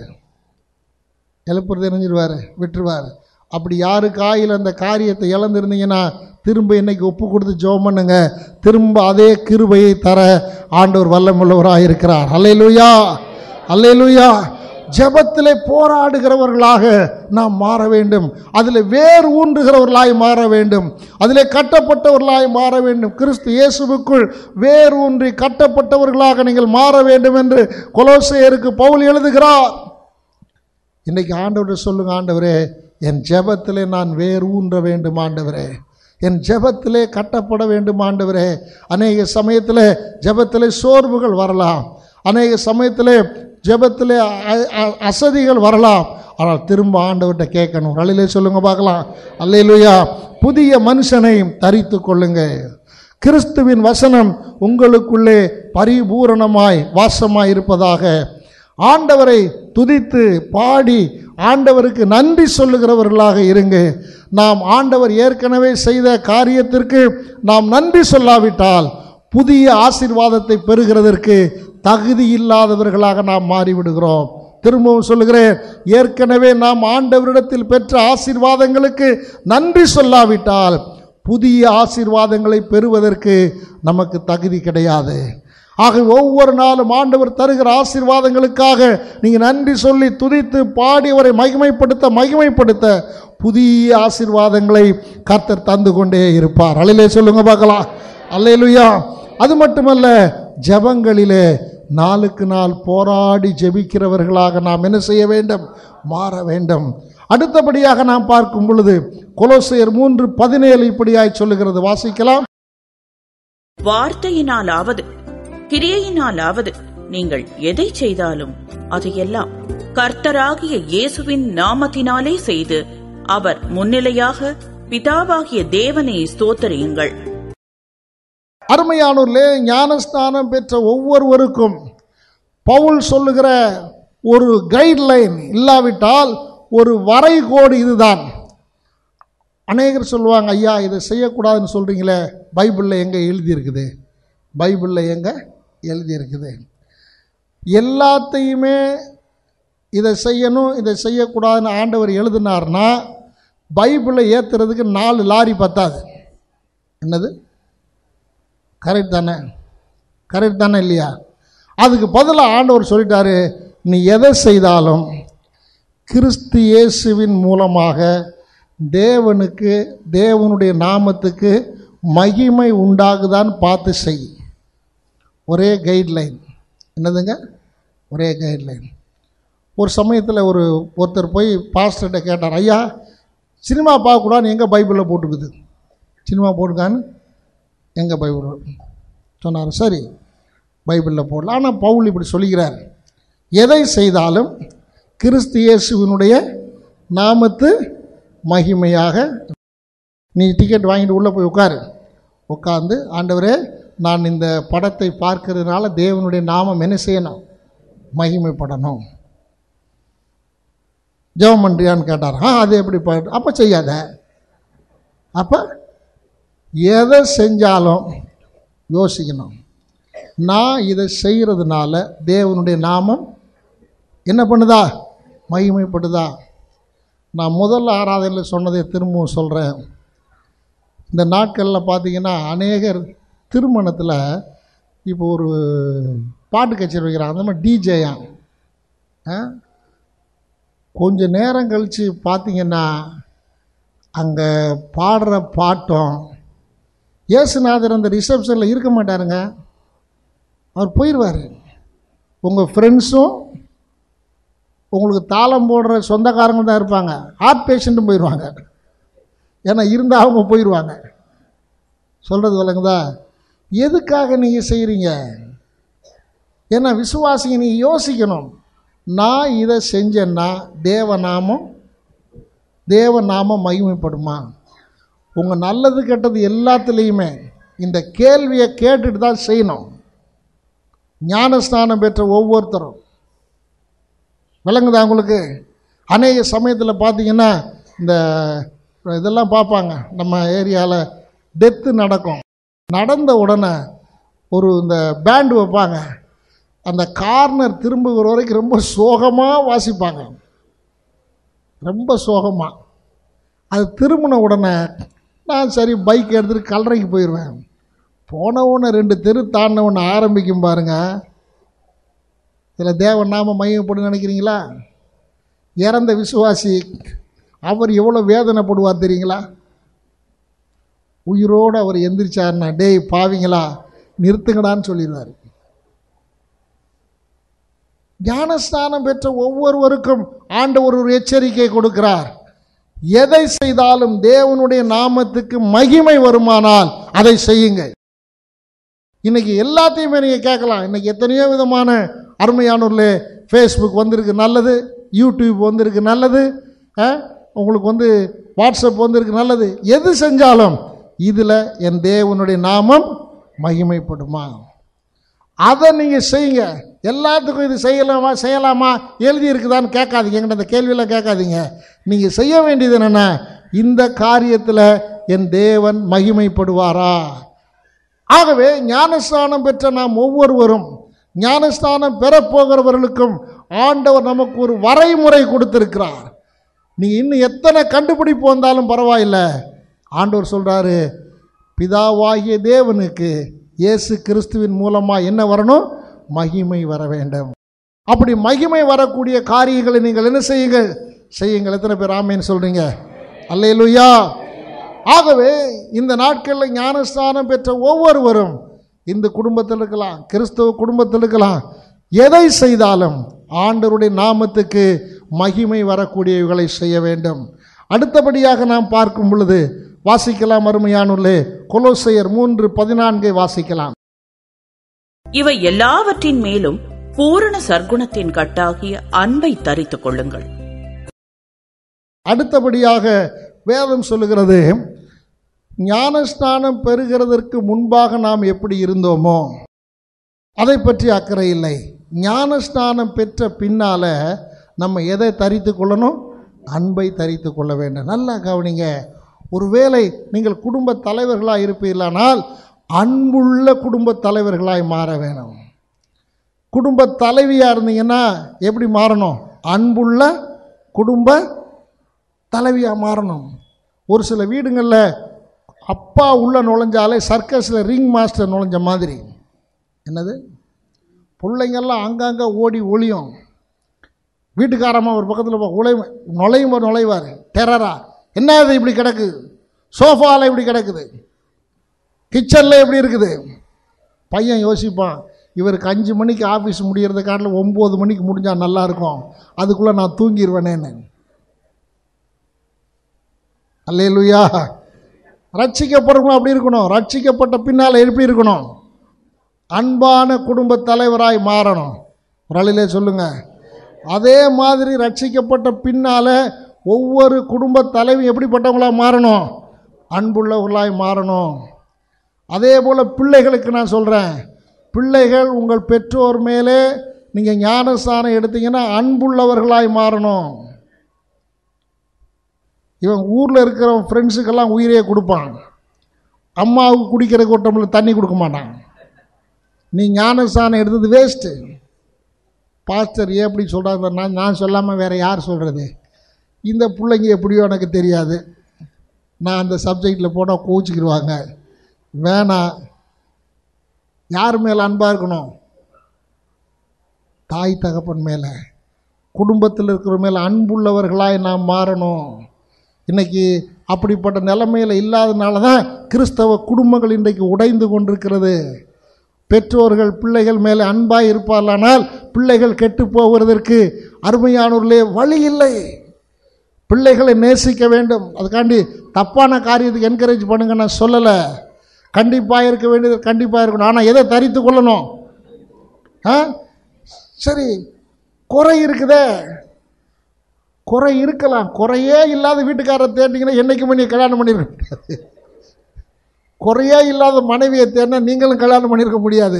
எழுப்புறதே நினைஞ்சிருவார் விட்டுருவார் அப்படி யாரு காயில் அந்த காரியத்தை இழந்திருந்தீங்கன்னா திரும்ப இன்னைக்கு ஒப்பு கொடுத்து ஜெபம் பண்ணுங்க திரும்ப அதே கிருபையை தர ஆண்டவர் வல்லமுள்ளவராக இருக்கிறார் அல்லேலூயா அல்லேலூயா ஜெபத்திலே போராடுகிறவர்களாக நாம் மாற வேண்டும் அதில் வேர் ஊன்றுகிறவர்களாய் மாற வேண்டும் அதிலே கட்டப்பட்டவர்களாய் மாற வேண்டும் கிறிஸ்து இயேசுவுக்குள் வேர் ஊன்றி கட்டப்பட்டவர்களாக நீங்கள் மாற வேண்டும் என்று கொலோசையருக்கு பவுல் எழுதுகிறார் இன்னைக்கு ஆண்டவர்கிட்ட சொல்லுங்க ஆண்டவரே என் ஜெபத்திலே நான் வேர் ஊன்ற வேண்டும் ஆண்டவரே என் ஜெபத்திலே கட்டப்பட வேண்டும் ஆண்டவரே அநேக சமயத்தில் ஜெபத்திலே சோர்வுகள் வரலாம் அநேக சமயத்தில் ஜெபத்திலே அ- அ- அசதிகள் வரலாம் ஆனால் திரும்ப ஆண்டவர்கிட்ட கேட்கணும் அலையிலே சொல்லுங்க பார்க்கலாம் அல்லேலூயா புதிய மனுஷனை தரித்து கொள்ளுங்க கிறிஸ்துவின் வசனம் உங்களுக்குள்ளே பரிபூரணமாய் வாசமாய் இருப்பதாக ஆண்டவரை துதித்து பாடி ஆண்டவருக்கு நன்றி சொல்லுகிறவர்களாக இருங்க நாம் ஆண்டவர் ஏற்கனவே செய்த காரியத்திற்கு நாம் நன்றி சொல்லாவிட்டால் புதிய ஆசீர்வாதத்தை பெறுகிறதற்கு தகுதி இல்லாதவர்களாக நாம் மாறிவிடுகிறோம் திரும்பவும் சொல்லுகிறேன் ஏற்கனவே நாம் ஆண்டவரிடத்தில் பெற்ற ஆசீர்வாதங்களுக்கு நன்றி சொல்லாவிட்டால் புதிய ஆசீர்வாதங்களை பெறுவதற்கு நமக்கு தகுதி கிடையாது ஆக ஒவ்வொரு நாளும் ஆண்டவர் தருகிற ஆசீர்வாதங்களுக்காக நீங்கள் நன்றி சொல்லி துதித்து பாடி அவரை மகிமைப்படுத்த மகிமைப்படுத்த புதிய ஆசீர்வாதங்களை கர்த்தர் தந்து கொண்டே இருப்பார் அலையிலே சொல்லுங்க பார்க்கலாம் அல்லேலுயா அது மட்டுமல்ல ஜெபங்களிலே நாளுக்கு நாள் போராடி ஜெபிக்கிறவர்களாக நாம் என்ன செய்ய வேண்டும் மாற வேண்டும் அடுத்தபடியாக நாம் பார்க்கும் பொழுது கொலோசையர் மூன்று பதினேழு இப்படியாய் சொல்லுகிறது வாசிக்கலாம் வார்த்தையினாலாவது கிரியையினாலாவது நீங்கள் எதை செய்தாலும் அதையெல்லாம் கர்த்தராகிய இயேசுவின் நாமத்தினாலே செய்து அவர் முன்னிலையாக பிதாவாகிய தேவனை ஸ்தோத்தரியுங்கள் அருமையானூர்லே ஞானஸ்தானம் பெற்ற ஒவ்வொருவருக்கும் பவுல் சொல்லுகிற ஒரு கைட்லைன் இல்லாவிட்டால் ஒரு வரைகோடு இதுதான் அநேகர் சொல்லுவாங்க ஐயா இதை செய்யக்கூடாதுன்னு சொல்கிறீங்களே பைபிளில் எங்கே எழுதியிருக்குது பைபிளில் எங்கே எழுதியிருக்குது எல்லாத்தையுமே இதை செய்யணும் இதை செய்யக்கூடாதுன்னு ஆண்டவர் எழுதினார்னா பைபிளை ஏற்றுறதுக்கு நாலு லாரி பத்தாது என்னது கரெக்ட் தானே கரெக்ட் தானே இல்லையா அதுக்கு பதிலாக ஆண்டவர் சொல்லிட்டாரு நீ எதை செய்தாலும் கிறிஸ்து இயேசுவின் மூலமாக தேவனுக்கு தேவனுடைய நாமத்துக்கு மகிமை உண்டாகுதான்னு பார்த்து செய் ஒரே கைட்லைன் என்னதுங்க ஒரே கைட்லைன் ஒரு சமயத்தில் ஒரு ஒருத்தர் போய் பாஸ்டர்கிட்ட கேட்டார் ஐயா சினிமா பார்க்கக்கூடாதுன்னு எங்கே பைபிளில் போட்டுக்குது சினிமா போட்டுக்கான்னு எங்கே பைபிள் சொன்னார் சரி பைபிளில் போடல ஆனால் பவுல் இப்படி சொல்லுகிறார் எதை செய்தாலும் கிறிஸ்து இயேசுவினுடைய நாமத்து மகிமையாக நீ டிக்கெட் வாங்கிட்டு உள்ளே போய் உட்காரு உட்காந்து ஆண்டவரே நான் இந்த படத்தை பார்க்கறதுனால தேவனுடைய நாமம் என்ன செய்யணும் மகிமைப்படணும் ஜெபம் பண்ணுறியான்னு கேட்டார் ஆ அது எப்படி பாட்டு அப்போ செய்யாத அப்போ எதை செஞ்சாலும் யோசிக்கணும் நான் இதை செய்கிறதுனால தேவனுடைய நாமம் என்ன பண்ணுதா மகிமைப்படுதா நான் முதல் ஆராதனையில் சொன்னதை திரும்பவும் சொல்கிறேன் இந்த நாட்களில் பார்த்தீங்கன்னா அநேகர் திருமணத்தில் இப்போ ஒரு பாட்டு கச்சேரி வைக்கிறாங்க அந்த மாதிரி டிஜேயா கொஞ்ச நேரம் கழித்து பார்த்தீங்கன்னா அங்கே பாடுற பாட்டம் இயேசுநாதர் அந்த ரிசப்ஷனில் இருக்க மாட்டாருங்க அவர் போயிடுவார் உங்கள் ஃப்ரெண்ட்ஸும் உங்களுக்கு தாளம் போடுற சொந்தக்காரங்க தான் இருப்பாங்க ஹார்ட் பேஷண்ட்டும் போயிடுவாங்க ஏன்னா இருந்தால் அவங்க போயிடுவாங்க சொல்கிறது விளங்குதா எதுக்காக நீங்கள் செய்கிறீங்க ஏன்னா விசுவாசிங்க நீங்கள் யோசிக்கணும் நான் இதை செஞ்சேன்னா தேவநாமம் தேவநாமம் மகிமைப்படுமா உங்கள் நல்லது கெட்டது எல்லாத்துலேயுமே இந்த கேள்வியை கேட்டுட்டு தான் செய்யணும் ஞானஸ்நானம் பெற்ற ஒவ்வொருத்தரும் விளங்குதா உங்களுக்கு அநேக சமயத்தில் பார்த்தீங்கன்னா இந்த இதெல்லாம் பார்ப்பாங்க நம்ம ஏரியாவில் டெத்து நடக்கும் நடந்த உடனே ஒரு இந்த பேண்டு வைப்பாங்க அந்த கார்னர் திரும்புகிற வரைக்கும் ரொம்ப சோகமாக வாசிப்பாங்க ரொம்ப சோகமாக அது திரும்பின உடனே நான் சரி பைக் எடுத்துகிட்டு கல்லறைக்கு போயிடுவேன் போன உடனே ரெண்டு தெரு தாண்டின ஒன்று ஆரம்பிக்கும் பாருங்க இதில் தேவன் நாம மையப்படும் நினைக்கிறீங்களா இறந்த விசுவாசி அவர் எவ்வளோ வேதனைப்படுவார் தெரியுங்களா உயிரோடு அவர் எந்திரிச்சாருன்னா டேய் பாவிங்களா நிறுத்துங்கடான்னு சொல்லிடுவார் ஞானஸ்நானம் பெற்ற ஒவ்வொருவருக்கும் ஆண்டவர் ஒரு எச்சரிக்கை கொடுக்கிறார் எதை செய்தாலும் தேவனுடைய நாமத்துக்கு மகிமை வருமானால் அதை செய்யுங்கள் இன்னைக்கு எல்லாத்தையுமே நீங்கள் கேட்கலாம் இன்னைக்கு எத்தனையோ விதமான அருமையானூரில் ஃபேஸ்புக் வந்திருக்கு நல்லது யூடியூப் வந்திருக்கு நல்லது ஆ, உங்களுக்கு வந்து வாட்ஸ்அப் வந்திருக்கு நல்லது எது செஞ்சாலும் இதில் என் தேவனுடைய நாமம் மகிமைப்படுமா அதை நீங்கள் செய்யுங்க எல்லாத்துக்கும் இது செய்யலாமா செய்யலாமா எழுதி இருக்குதான்னு கேட்காதீங்க என்கிட்ட அந்த கேள்வியெல்லாம் கேட்காதீங்க நீங்கள் செய்ய வேண்டியது என்னென்னா இந்த காரியத்தில் என் தேவன் மகிமைப்படுவாரா ஆகவே ஞானஸ்தானம் பெற்ற நாம் ஒவ்வொருவரும் ஞானஸ்தானம் பெறப்போகிறவர்களுக்கும் ஆண்டவர் நமக்கு ஒரு வரைமுறை கொடுத்திருக்கிறார் நீங்கள் இன்னும் எத்தனை கண்டுபிடிப்பு வந்தாலும் பரவாயில்லை ஆண்டவர் சொல்கிறாரு பிதாவாகிய தேவனுக்கு இயேசு கிறிஸ்துவின் மூலமாக என்ன வரணும் மகிமை வர வேண்டும் அப்படி மகிமை வரக்கூடிய காரியங்களை நீங்கள் என்ன செய்யுங்கள் செய்யுங்கள் எத்தனை பேர் ஆமேன்னு சொல்கிறீங்க அல்லேலூயா ஆகவே இந்த நாட்களில் ஞானஸ்தானம் பெற்ற ஒவ்வொருவரும் இந்த குடும்பத்தில் இருக்கலாம் கிறிஸ்தவ குடும்பத்தில் இருக்கலாம் எதை செய்தாலும் ஆண்டவருடைய நாமத்துக்கு மகிமை வரக்கூடியவைகளை செய்ய வேண்டும் அடுத்தபடியாக நாம் பார்க்கும் பொழுது வாசிக்கலாம் அருமையானுள்ளே கொலோசையர் மூன்று பதினான்கை வாசிக்கலாம் இவை எல்லாவற்றின் மேலும் பூரண சர்க்குணத்தின் கட்டாகிய அன்பை தரித்துக் கொள்ளுங்கள் அடுத்தபடியாக வேதம் சொல்லுகிறது ஞானஸ்நானம் பெறுகிறதற்கு முன்பாக நாம் எப்படி இருந்தோமோ அதை பற்றி அக்கறை இல்லை ஞானஸ்நானம் பெற்ற பின்னால நம்ம எதை தரித்து கொள்ளணும் அன்பை தரித்து கொள்ள வேண்டும் நல்லா கவனிங்க ஒருவேளை நீங்கள் குடும்ப தலைவர்களாக இருப்பீர்களானால் அன்புள்ள குடும்ப தலைவர்களாய் மாற வேணும் குடும்ப தலைவியாக இருந்தீங்கன்னா எப்படி மாறணும் அன்புள்ள குடும்ப தலைவியாக மாறணும் ஒரு சில வீடுங்களில் அப்பா உள்ள நுழைஞ்சாலே சர்க்கஸில் ரிங் மாஸ்டர் நுழைஞ்ச மாதிரி என்னது பிள்ளைங்கெல்லாம் அங்கங்கே ஓடி ஒளியும் வீட்டுக்காரம்மா ஒரு பக்கத்தில் உழை நுழையும் நுழைவார் டெரரா என்ன இது இப்படி கிடக்குது சோஃபாவில் இப்படி கிடக்குது கிச்சனில் எப்படி இருக்குது பையன் யோசிப்பான் இவருக்கு அஞ்சு மணிக்கு ஆஃபீஸ் முடிகிறத காட்டில் ஒம்பது மணிக்கு முடிஞ்சால் நல்லாயிருக்கும் அதுக்குள்ளே நான் தூங்கிடுவேனேன்னு அல்லேலுயா ரட்சிக்கப்படுறவங்க அப்படி இருக்கணும் ரட்சிக்கப்பட்ட பின்னால் எப்படி இருக்கணும் அன்பான குடும்ப தலைவராய் மாறணும் ஒரு அழிலே சொல்லுங்க அதே மாதிரி ரட்சிக்கப்பட்ட பின்னால் ஒவ்வொரு குடும்ப தலைவி எப்படிப்பட்டவங்களாக மாறணும் அன்புள்ளவர்களாய் மாறணும் அதே போல் பிள்ளைகளுக்கு நான் சொல்கிறேன் பிள்ளைகள் உங்கள் பெற்றோர் மேலே நீங்கள் ஞானஸ்தானம் எடுத்தீங்கன்னா அன்புள்ளவர்களாய் மாறணும் இவன் ஊரில் இருக்கிற ஃப்ரெண்ட்ஸுக்கெல்லாம் உயிரே கொடுப்பான் அம்மாவுக்கு குடிக்கிறதுக்கு ஒரு டம்ளர் தண்ணி கொடுக்க மாட்டான் நீ ஞானஸ்தானம் எடுத்தது வேஸ்ட்டு பாஸ்டர் ஏன் எப்படி சொல்கிறாங்க நான் நான் சொல்லாமல் வேறு யார் சொல்கிறது இந்த பிள்ளைங்க எப்படியோ எனக்கு தெரியாது நான் அந்த சப்ஜெக்டில் போனால் கோச்சிக்கிடுவாங்க வேணாம் யார் மேலே அன்பாக இருக்கணும் தாய் தகப்பன் மேலே குடும்பத்தில் இருக்கிற மேலே அன்புள்ளவர்களாய் நாம் மாறணும் இன்னைக்கு அப்படிப்பட்ட நிலைமையில் இல்லாதனால தான் கிறிஸ்தவ குடும்பங்கள் இன்றைக்கு உடைந்து கொண்டிருக்கிறது பெற்றோர்கள் பிள்ளைகள் மேலே அன்பாய் இருப்பார்களானால் பிள்ளைகள் கெட்டு போவதற்கு அருமையானூர்லே வழி இல்லை பிள்ளைகளை நேசிக்க வேண்டும் அதுக்காண்டி தப்பான காரியத்துக்கு என்கரேஜ் பண்ணுங்க நான் சொல்லலை கண்டிப்பாக இருக்க வேண்டியது கண்டிப்பாக இருக்கணும் ஆனால் எதை தரித்து கொள்ளணும் ஆ சரி குறை இருக்குதே குறை இருக்கலாம் குறையே இல்லாத வீட்டுக்காரரை தேடிங்கன்னா என்னைக்கு நீ கல்யாணம் பண்ணிருக்க முடியாது குறையே இல்லாத மனைவியை தேடினா நீங்களும் கல்யாணம் பண்ணியிருக்க முடியாது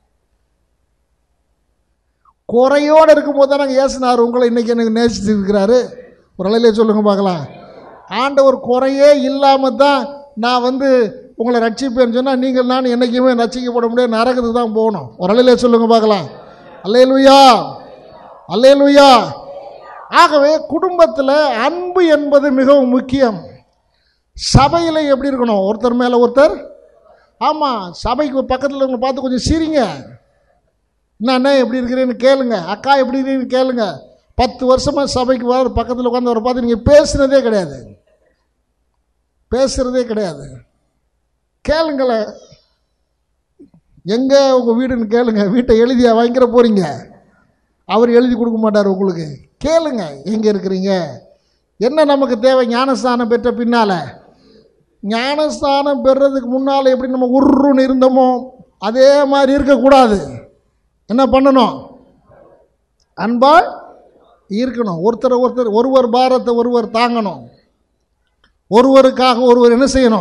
குறையோடு இருக்கும்போது தானே ஏசுனார் உங்களை இன்னைக்கு எனக்கு நேசித்து இருக்கிறாரு ஒரு அலையிலே சொல்லுங்க பார்க்கலாம் ஆண்டவர் குறையே இல்லாமல் தான் நான் வந்து உங்களை ரட்சிப்பேன்னு சொன்னால் நீங்கள் நான் என்றைக்குமே ரட்சிக்கப்பட முடியாது நரகத்துக்கு தான் போகணும் ஒரு அலையிலே சொல்லுங்க பார்க்கலாம் அல்லேலுயா அல்லேலுயா ஆகவே குடும்பத்தில் அன்பு என்பது மிகவும் முக்கியம் சபையில் எப்படி இருக்கணும் ஒருத்தர் மேலே ஒருத்தர் ஆமாம் சபைக்கு பக்கத்தில் உங்களை பார்த்து கொஞ்சம் சிரிங்க என்ன அண்ணே எப்படி இருக்கிறேன்னு கேளுங்க அக்கா எப்படி இருக்கிறீங்கன்னு கேளுங்க பத்து வருஷமாக சபைக்கு வர பக்கத்தில் உட்காந்து அவரை பார்த்து நீங்கள் பேசுனதே கிடையாது பேசுகிறதே கிடையாது கேளுங்களேன் எங்கே உங்கள் வீடுன்னு கேளுங்க வீட்டை எழுதியா வாங்கிக்கிற போகிறீங்க அவர் எழுதி கொடுக்க மாட்டார் உங்களுக்கு கேளுங்க எங்கே இருக்கிறீங்க என்ன நமக்கு தேவை ஞானஸ்தானம் பெற்ற பின்னால் ஞானஸ்தானம் பெறுறதுக்கு முன்னால் எப்படி நம்ம உருன்னு இருந்தோமோ அதே மாதிரி இருக்கக்கூடாது என்ன பண்ணணும் அன்பா இருக்கணும் ஒருத்தர் ஒருத்தர் ஒருவர் பாரத்தை ஒருவர் தாங்கணும் ஒருவருக்காக ஒருவர் என்ன செய்யணும்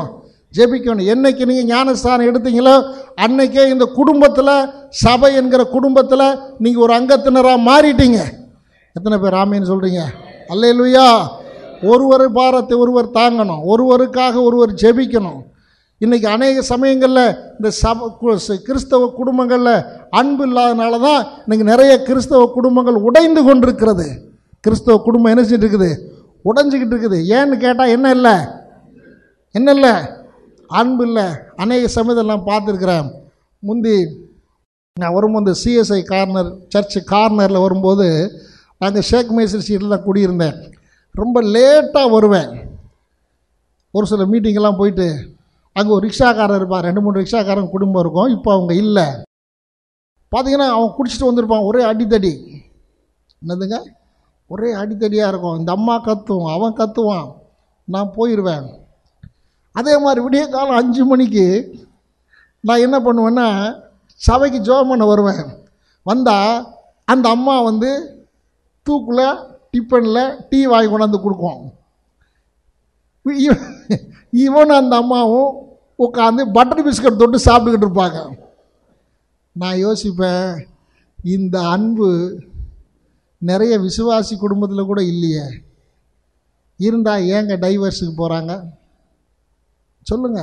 ஜெபிக்கணும் என்னைக்கு நீங்கள் ஞானஸ்தானம் எடுத்தீங்களோ அன்னைக்கே இந்த குடும்பத்தில் சபை என்கிற குடும்பத்தில் நீங்கள் ஒரு அங்கத்தினராக மாறிட்டீங்க எத்தனை பேர் ஆமேன்னு சொல்கிறீங்க அல்லேலூயா ஒருவர் பாரத்தை ஒருவர் தாங்கணும் ஒருவருக்காக ஒருவர் ஜெபிக்கணும் இன்றைக்கி அநேக சமயங்களில் இந்த சப கு- ச- கிறிஸ்தவ குடும்பங்களில் அன்பு இல்லாதனால தான் இன்றைக்கி நிறைய கிறிஸ்தவ குடும்பங்கள் உடைந்து கொண்டிருக்கிறது கிறிஸ்தவ குடும்பம் என்ன செஞ்சுட்டு இருக்குது உடைஞ்சிக்கிட்டு இருக்குது ஏன்னு கேட்டால் என்ன இல்லை என்ன இல்லை அன்பு இல்லை அநேக சமயத்தில் நான் பார்த்துருக்குறேன் முந்தி நான் வரும்போது சிஎஸ்ஐ கார்னர் சர்ச் கார்னரில் வரும்போது நாங்கள் ஷேக் மேசர் ஸ்ட்ரீட்டில் தான் குடியிருந்தேன் ரொம்ப லேட்டாக வருவேன் ஒரு சில மீட்டிங்கெல்லாம் போயிட்டு அங்கே ஒரு ரிக்ஷாக்காரர் இருப்பான் ரெண்டு மூணு ரிக்ஷாக்காரன் குடும்பம் இருக்கும் இப்போ அவங்க இல்லை பார்த்தீங்கன்னா அவன் குடிச்சிட்டு வந்திருப்பான் ஒரே அடித்தடி என்னதுங்க ஒரே அடித்தடியாக இருக்கும் இந்த அம்மா கத்தும் அவன் கத்துவான் நான் போயிடுவேன் அதே மாதிரி விடிய காலம் அஞ்சு மணிக்கு நான் என்ன பண்ணுவேன்னா சபைக்கு ஜோம் பண்ண வருவேன் வந்தால் அந்த அம்மா வந்து தூக்குல டிஃபனில் டீ வாங்கி கொண்டாந்து கொடுக்கும் இவ- இவனும் அந்த அம்மாவும் உட்காந்து பட்டர் பிஸ்கட் தொட்டு சாப்பிட்டுக்கிட்டு இருப்பாங்க நான் யோசிப்பேன் இந்த அன்பு நிறைய விசுவாசி குடும்பத்தில் கூட இல்லையே இருந்தால் ஏங்க டைவர்ஸுக்கு போகிறாங்க சொல்லுங்க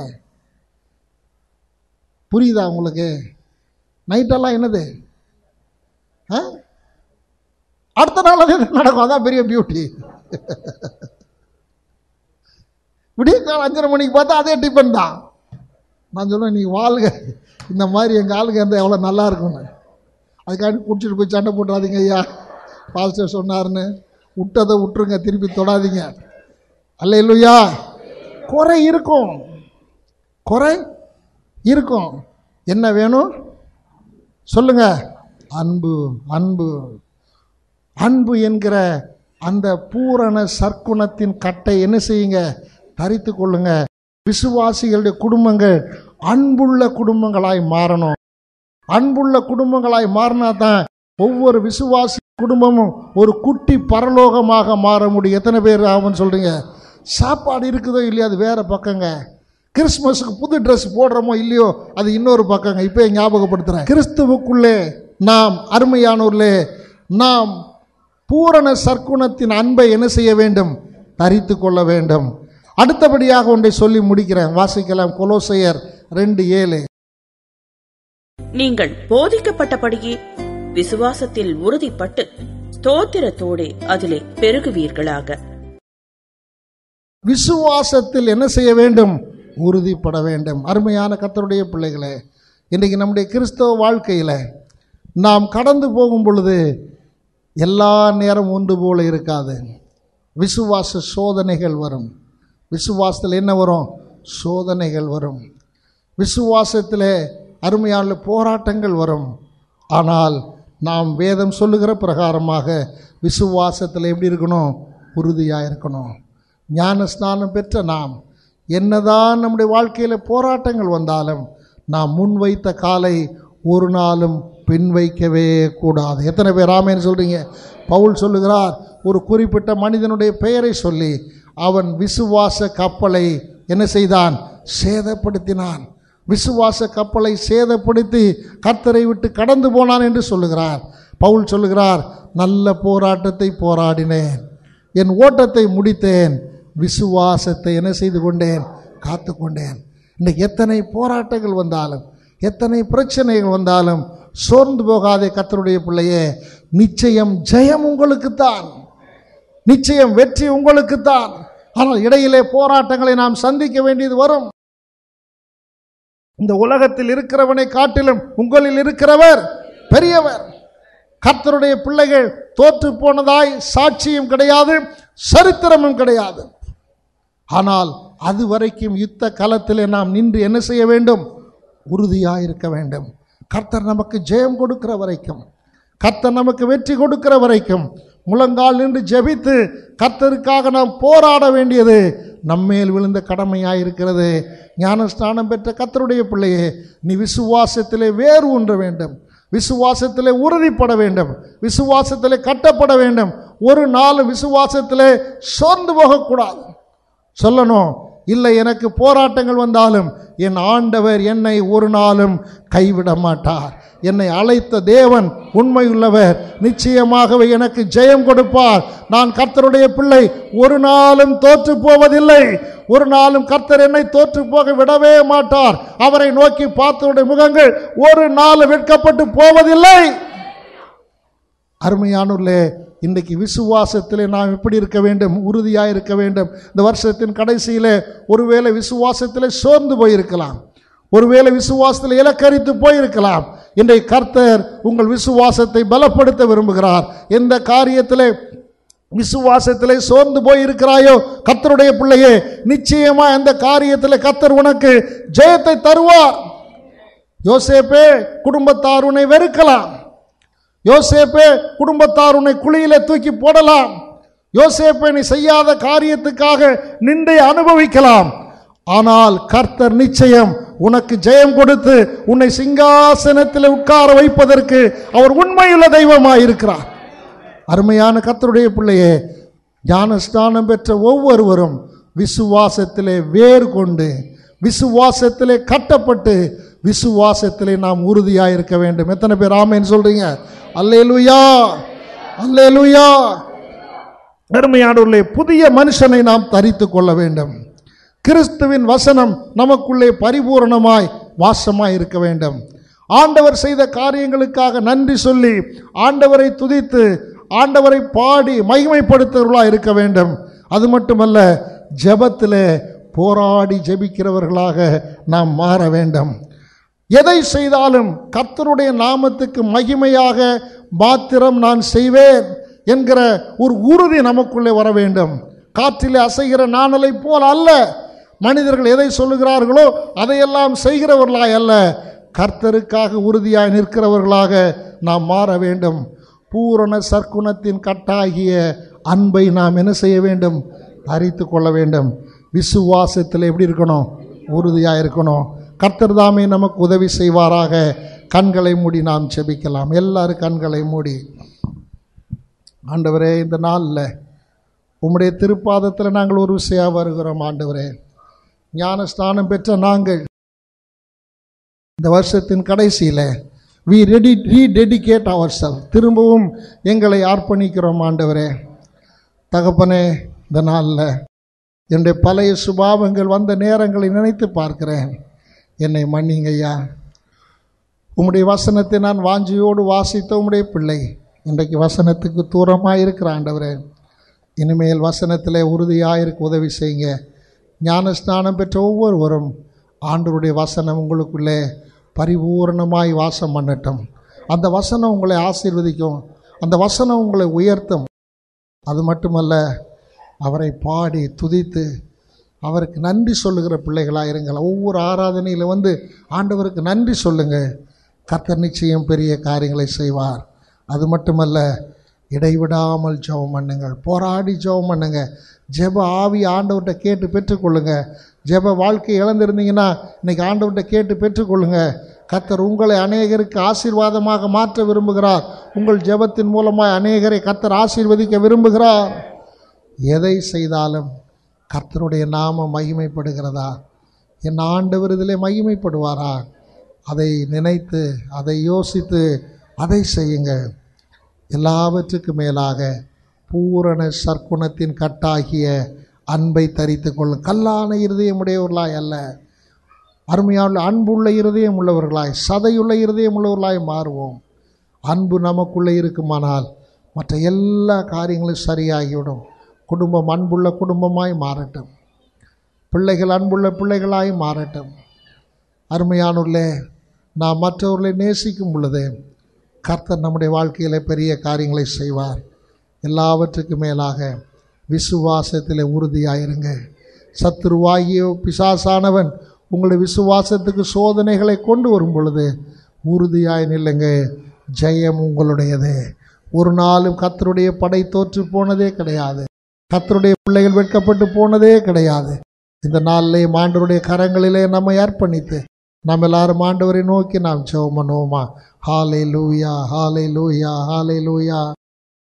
புரியுதா உங்களுக்கு நைட்டெல்லாம் என்னது ஆ அடுத்த நாள் அது நடக்கும் அதான் பெரிய பியூட்டி விடிய காலம் அஞ்சரை மணிக்கு பார்த்தா அதே டிஃபன் தான் நான் சொல்லுவேன் நீ வாழ்க இந்த மாதிரி எங்கள் ஆளுங்க இருந்தால் எவ்வளோ நல்லா இருக்கும்னு அதுக்காண்டி குடிச்சிட்டு போய் சண்டை போட்டுறாதீங்க ஐயா பாஸ்டர் சொன்னாருன்னு விட்டதை விட்டுருங்க திருப்பி தொடாதீங்க அல்ல இல்லையா குறை இருக்கும் குறை இருக்கும் என்ன வேணும் சொல்லுங்க அன்பு அன்பு அன்பு என்கிற அந்த பூரண சற்குணத்தின் கட்டை என்ன செய்யுங்க தரித்து கொள்ளுங்க விசுவாசிகளுடைய குடும்பங்கள் அன்புள்ள குடும்பங்களாய் மாறணும் அன்புள்ள குடும்பங்களாய் மாறினா தான் ஒவ்வொரு விசுவாசி குடும்பமும் ஒரு குட்டி பரலோகமாக மாற முடியும் எத்தனை பேர் ஆகும்னு சொல்றீங்க சாப்பாடு இருக்குதோ இல்லையோ அது வேற பக்கங்க கிறிஸ்மஸுக்கு புது ட்ரெஸ் போடுறோமோ இல்லையோ அது இன்னொரு பக்கங்க இப்போ ஞாபகப்படுத்துகிறேன் கிறிஸ்துவுக்குள்ளே நாம் அருமையானோர்லே நாம் பூரண சற்குணத்தின் அன்பை என்ன செய்ய வேண்டும் தரித்து கொள்ள வேண்டும் அடுத்தபடியாக ஒன்றை சொல்லி முடிக்கிறேன் வாசிக்கலாம் கொலோசையர் ரெண்டு ஏழு நீங்கள் போதிக்கப்பட்டபடியே விசுவாசத்தில் உறுதிப்பட்டு ஸ்தோத்திரத்தோடே அதிலே பெருகுவீர்களாக விசுவாசத்தில் என்ன செய்ய வேண்டும் உறுதிப்பட வேண்டும் அருமையான கர்த்தருடைய பிள்ளைகளே இன்றைக்கு நம்முடைய கிறிஸ்தவ வாழ்க்கையில் நாம் கடந்து போகும் பொழுது எல்லா நேரம் ஒன்று போல இருக்காது விசுவாச சோதனைகள் வரும் விசுவாசத்தில் என்ன வரும் சோதனைகள் வரும் விசுவாசத்தில் அருமையான போராட்டங்கள் வரும் ஆனால் நாம் வேதம் சொல்லுகிற பிரகாரமாக விசுவாசத்தில் எப்படி இருக்கணும் உறுதியாக இருக்கணும் ஞான ஸ்நானம் பெற்ற நாம் என்னதான் நம்முடைய வாழ்க்கையில் போராட்டங்கள் வந்தாலும் நாம் முன்வைத்த காலை ஒரு நாளும் பின் வைக்கவே கூடாது எத்தனை பேர் ஆமேன்னு சொல்கிறீங்க பவுல் சொல்லுகிறார் ஒரு குறிப்பிட்ட மனிதனுடைய பெயரை சொல்லி அவன் விசுவாச கப்பலை என்ன செய்தான் சேதப்படுத்தினான் விசுவாச கப்பலை சேதப்படுத்தி கர்த்தரை விட்டு கடந்து போனான் என்று சொல்லுகிறார் பவுல் சொல்லுகிறார் நல்ல போராட்டத்தை போராடினேன் என் ஓட்டத்தை முடித்தேன் விசுவாசத்தை என்ன செய்து கொண்டேன் காத்து கொண்டேன் இன்றைக்கு எத்தனை போராட்டங்கள் வந்தாலும் எத்தனை பிரச்சனைகள் வந்தாலும் சோர்ந்து போகாதே கர்த்தருடைய பிள்ளையே நிச்சயம் ஜெயம் உங்களுக்குத்தான் நிச்சயம் வெற்றி உங்களுக்குத்தான் ஆனால் இடையிலே போராட்டங்களை நாம் சந்திக்க வேண்டியது வரும் இந்த உலகத்தில் இருக்கிறவனை காட்டிலும் உங்களில் இருக்கிறவர் பெரியவர் கர்த்தருடைய பிள்ளைகள் தோற்று போனதாய் சாட்சியும் கிடையாது சரித்திரமும் கிடையாது ஆனால் அது வரைக்கும் யுத்த களத்திலே நாம் நின்று என்ன செய்ய வேண்டும் உறுதியாக இருக்க வேண்டும் கர்த்தர் நமக்கு ஜெயம் கொடுக்கிற வரைக்கும் கர்த்தர் நமக்கு வெற்றி கொடுக்கிற வரைக்கும் முழங்கால் நின்று ஜெபித்து கர்த்தருக்காக நாம் போராட வேண்டியது நம்மேல் விழுந்த கடமையாக இருக்கிறது ஞானஸ்தானம் பெற்ற கர்த்தருடைய பிள்ளையே நீ விசுவாசத்திலே வேறு ஊன்ற வேண்டும் விசுவாசத்திலே உறுதிப்பட வேண்டும் விசுவாசத்திலே கட்டப்பட வேண்டும் ஒரு நாள் விசுவாசத்திலே சோர்ந்து போகக்கூடாது சொல்லணும் இல்லை எனக்கு போராட்டங்கள் வந்தாலும் என் ஆண்டவர் என்னை ஒரு நாளும் கைவிட மாட்டார் என்னை அழைத்த தேவன் உண்மையுள்ளவர் நிச்சயமாகவே எனக்கு ஜெயம் கொடுப்பார் நான் கர்த்தருடைய பிள்ளை ஒரு நாளும் தோற்று போவதில்லை ஒரு நாளும் கர்த்தர் என்னை தோற்று போக விடவே மாட்டார் அவரை நோக்கி பார்த்தவருடைய முகங்கள் ஒரு நாள் வெட்கப்பட்டு போவதில்லை அருமையானுள்ளே இன்றைக்கு விசுவாசத்திலே நாம் எப்படி இருக்க வேண்டும் உறுதியாக இருக்க வேண்டும் இந்த வருஷத்தின் கடைசியிலே ஒருவேளை விசுவாசத்திலே சோர்ந்து போயிருக்கலாம் ஒருவேளை விசுவாசத்தில் இலக்கரித்து போயிருக்கலாம் இன்றைய கர்த்தர் உங்கள் விசுவாசத்தை பலப்படுத்த விரும்புகிறார் எந்த காரியத்திலே விசுவாசத்திலே சோர்ந்து போயிருக்கிறாயோ கர்த்தருடைய பிள்ளையே நிச்சயமா அந்த காரியத்தில் கர்த்தர் உனக்கு ஜெயத்தை தருவார் யோசேப்பே குடும்பத்தார் உன்னை வெறுக்கலாம் யோசேப்பே குடும்பத்தார் உன்னை குழியில தூக்கி போடலாம் யோசேப்பே நீ செய்யாத காரியத்துக்காக நிந்தை அனுபவிக்கலாம் ஆனால் கர்த்தர் நிச்சயம் உனக்கு ஜெயம் கொடுத்து உன்னை சிங்காசனத்தில் உட்கார வைப்பதற்கு அவர் உண்மையுள்ள தெய்வமாய் இருக்கிறார் அருமையான கர்த்தருடைய பிள்ளையே ஞானஸ்தானம் பெற்ற ஒவ்வொருவரும் விசுவாசத்திலே வேர் கொண்டு விசுவாசத்திலே கட்டப்பட்டு விசுவாசத்திலே நாம் உறுதியாக இருக்க வேண்டும் எத்தனை பேர் ஆமேன்னு சொல்றீங்க அல்லேலுயா அல்லேலுயா அருமையானவர்களே புதிய மனுஷனை நாம் தரித்து கொள்ள வேண்டும் கிறிஸ்துவின் வசனம் நமக்குள்ளே பரிபூரணமாய் வாசமாய் இருக்க வேண்டும் ஆண்டவர் செய்த காரியங்களுக்காக நன்றி சொல்லி ஆண்டவரை துதித்து ஆண்டவரை பாடி மகிமைப்படுத்துகிறவர்களாக இருக்க வேண்டும் அது மட்டுமல்ல ஜெபத்திலே போராடி ஜெபிக்கிறவர்களாக நாம் மாற வேண்டும் எதை செய்தாலும் கர்த்தருடைய நாமத்துக்கு மகிமையாக மாத்திரம் நான் செய்வேன் என்கிற ஒரு உறுதி நமக்குள்ளே வர வேண்டும் காற்றிலே அசைகிற நாணலை போல் அல்ல மனிதர்கள் எதை சொல்லுகிறார்களோ அதையெல்லாம் செய்கிறவர்களாய் அல்ல கர்த்தருக்காக உறுதியாய் நிற்கிறவர்களாக நாம் மாற வேண்டும் பூரண சற்குணத்தின் கட்டாகிய அன்பை நாம் என்ன செய்ய வேண்டும் தரித்து கொள்ள வேண்டும் விசுவாசத்தில் எப்படி இருக்கணும் உறுதியாக இருக்கணும் கர்த்தர் தாமே நமக்கு உதவி செய்வாராக கண்களை மூடி நாம் செபிக்கலாம் எல்லாரும் கண்களை மூடி ஆண்டவரே இந்த நாளில் உம்முடைய திருப்பாதத்தில் நாங்கள் ஒரு விஷயம் வருகிறோம் ஆண்டவரே ஞானஸ்தானம் பெற்ற நாங்கள் இந்த வருஷத்தின் கடைசியில் we ready rededicate ourselves திரும்பவும் எங்களை அர்ப்பணிக்கிறோம் ஆண்டவரே தகப்பனே இந்த நாளில் என்னுடைய பழைய சுபாவங்கள் வந்த நேரங்களை நினைத்து பார்க்கிறேன் என்னை மன்னிங்க ஐயா உம்முடைய வசனத்தை நான் வாஞ்சியோடு வாசித்த உம்முடைய பிள்ளை இன்றைக்கு வசனத்துக்கு தூரமாக இருக்கிற ஆண்டவரே இனிமேல் வசனத்தில் உறுதியாக இருக்க உதவி செய்யுங்க ஞானஸ்நானம் பெற்ற ஒவ்வொருவரும் ஆண்டவருடைய வசனம் உங்களுக்குள்ளே பரிபூர்ணமாய் வாசம் பண்ணட்டும் அந்த வசனம் உங்களை ஆசீர்வதிக்கும் அந்த வசனம் உங்களை உயர்த்தும் அது மட்டுமல்ல அவரை பாடி துதித்து அவருக்கு நன்றி சொல்லுகிற பிள்ளைகளாக இருங்கள் ஒவ்வொரு ஆராதனையில் வந்து ஆண்டவருக்கு நன்றி சொல்லுங்கள் கர்த்தர் நிச்சயம் பெரிய காரியங்களை செய்வார் அது மட்டுமல்ல இடைவிடாமல் ஜெபம் பண்ணுங்கள் போராடி ஜெபம் பண்ணுங்க ஜெப ஆவி ஆண்டவர்கிட்ட கேட்டு பெற்றுக்கொள்ளுங்க ஜெப வாழ்க்கை இழந்திருந்தீங்கன்னா இன்னைக்கு ஆண்டவர்கிட்ட கேட்டு பெற்றுக்கொள்ளுங்க கர்த்தர் உங்களை அநேகருக்கு ஆசீர்வாதமாக மாற்ற விரும்புகிறார் உங்கள் ஜெபத்தின் மூலமாக அநேகரை கர்த்தர் ஆசீர்வதிக்க விரும்புகிறார் எதை செய்தாலும் கர்த்தருடைய நாமம் மகிமைப்படுகிறதா என் ஆண்டவர் இதிலே மகிமைப்படுவாரா அதை நினைத்து அதை யோசித்து அதை செய்யுங்கள் எல்லாவற்றுக்கும் மேலாக பூரண சற்குணத்தின் கட்டாகிய அன்பை தரித்து கொள்ளும் கல்லான இருதயமுடையவர்களாய் அல்ல அருமையான அன்புள்ள இருதயம் உள்ளவர்களாய் சதையுள்ள இருதயம் உள்ளவர்களாய் மாறுவோம் அன்பு நமக்குள்ளே இருக்குமானால் மற்ற எல்லா காரியங்களும் சரியாகிவிடும் குடும்பம் அன்புள்ள குடும்பமாய் மாறட்டும் பிள்ளைகள் அன்புள்ள பிள்ளைகளாய் மாறட்டும் அருமையானுள்ளே நாம் மற்றவர்களை நேசிக்கும் பொழுது கர்த்தர் நம்முடைய வாழ்க்கையில் பெரிய காரியங்களை செய்வார் எல்லாவற்றுக்கும் மேலாக விசுவாசத்தில் உறுதியாயிருங்க சத்துருவாகிய பிசாசானவன் உங்களுடைய விசுவாசத்துக்கு சோதனைகளை கொண்டு வரும் பொழுது உறுதியாய் நில்லுங்க ஜெயம் உங்களுடையது ஒரு நாளும் கர்த்தருடைய படை தோற்று போனதே கிடையாது கர்த்தருடைய பிள்ளைகள் வெட்கப்பட்டு போனதே கிடையாது இந்த நாளிலே ஆண்டவருடைய கரங்களிலே நம்மை அர்ப்பணித்து நம்ம எல்லாரும் ஆண்டவரை நோக்கி நாம் ஜெபம் பண்ணுவோமா ஹாலே லூயா ஹாலே லூயா ஹாலே லூயா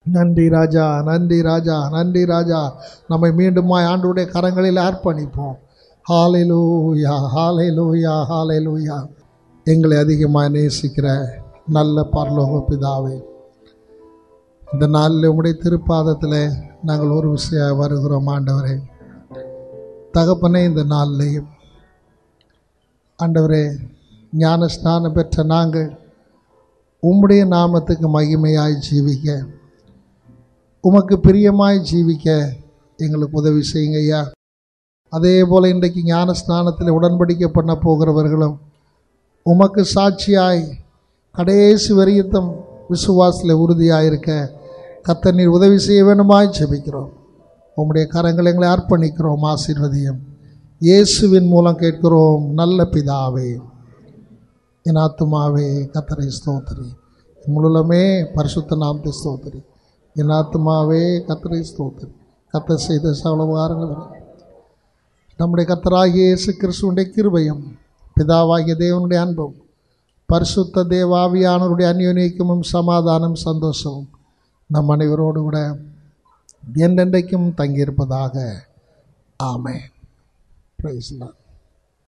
நன்றி ராஜா நன்றி ராஜா நன்றி ராஜா நம்மை மீண்டுமாய் ஆண்டுடைய கரங்களில் அர்ப்பணிப்போம் ஹாலைலூயா ஹாலைலூயா ஹாலைலூயா எங்களை அதிகமாக நேசிக்கிற நல்ல பரலோக பிதாவே இந்த நாளில் உம்முடைய திருப்பாதத்தில் நாங்கள் ஒரு விஷயம் வருகிறோம் ஆண்டவரே தகப்பனே இந்த நாளிலையும் ஆண்டவரே ஞான ஸ்நானம் பெற்ற நாங்கள் உம்முடைய நாமத்துக்கு மகிமையாய் ஜீவிக்க உமக்கு பிரியமாய் ஜீவிக்க எங்களுக்கு உதவி செய்யுங்க ஐயா அதே போல் இன்றைக்கு ஞான ஸ்நானத்தில் உடன்படிக்கை பண்ண போகிறவர்களும் உமக்கு சாட்சியாய் கடைசி வரியத்தம் விசுவாசில் உறுதியாக இருக்க கத்த நீர் உதவி செய்ய வேண்டுமாய் ஜெபிக்கிறோம் உம்முடைய கரங்களை எங்களை அர்ப்பணிக்கிறோம் ஆசீர்வதியம் இயேசுவின் மூலம் கேட்கிறோம் நல்ல பிதாவே என் ஆத்துமாவே கத்தரை ஸ்தோத்திரி என் முழுலமே பரிசுத்த நாமத்தை ஸ்தோத்திரி என் ஆத்துமாவே கத்தரை ஸ்தோத்திரி கத்த செய்த சகலவாரங்கள் நம்முடைய கத்தராகிய இயேசு கிறிஸ்துடைய கிருபையும் பிதாவாகிய தேவனுடைய அன்பும் பரிசுத்த தேவாவியானவருடைய அந்யோன்யக்கமும் சமாதானம் சந்தோஷமும் நம் அனைவரோடு கூட என்றென்றைக்கும் தங்கியிருப்பதாக ஆமே பிரைஸ்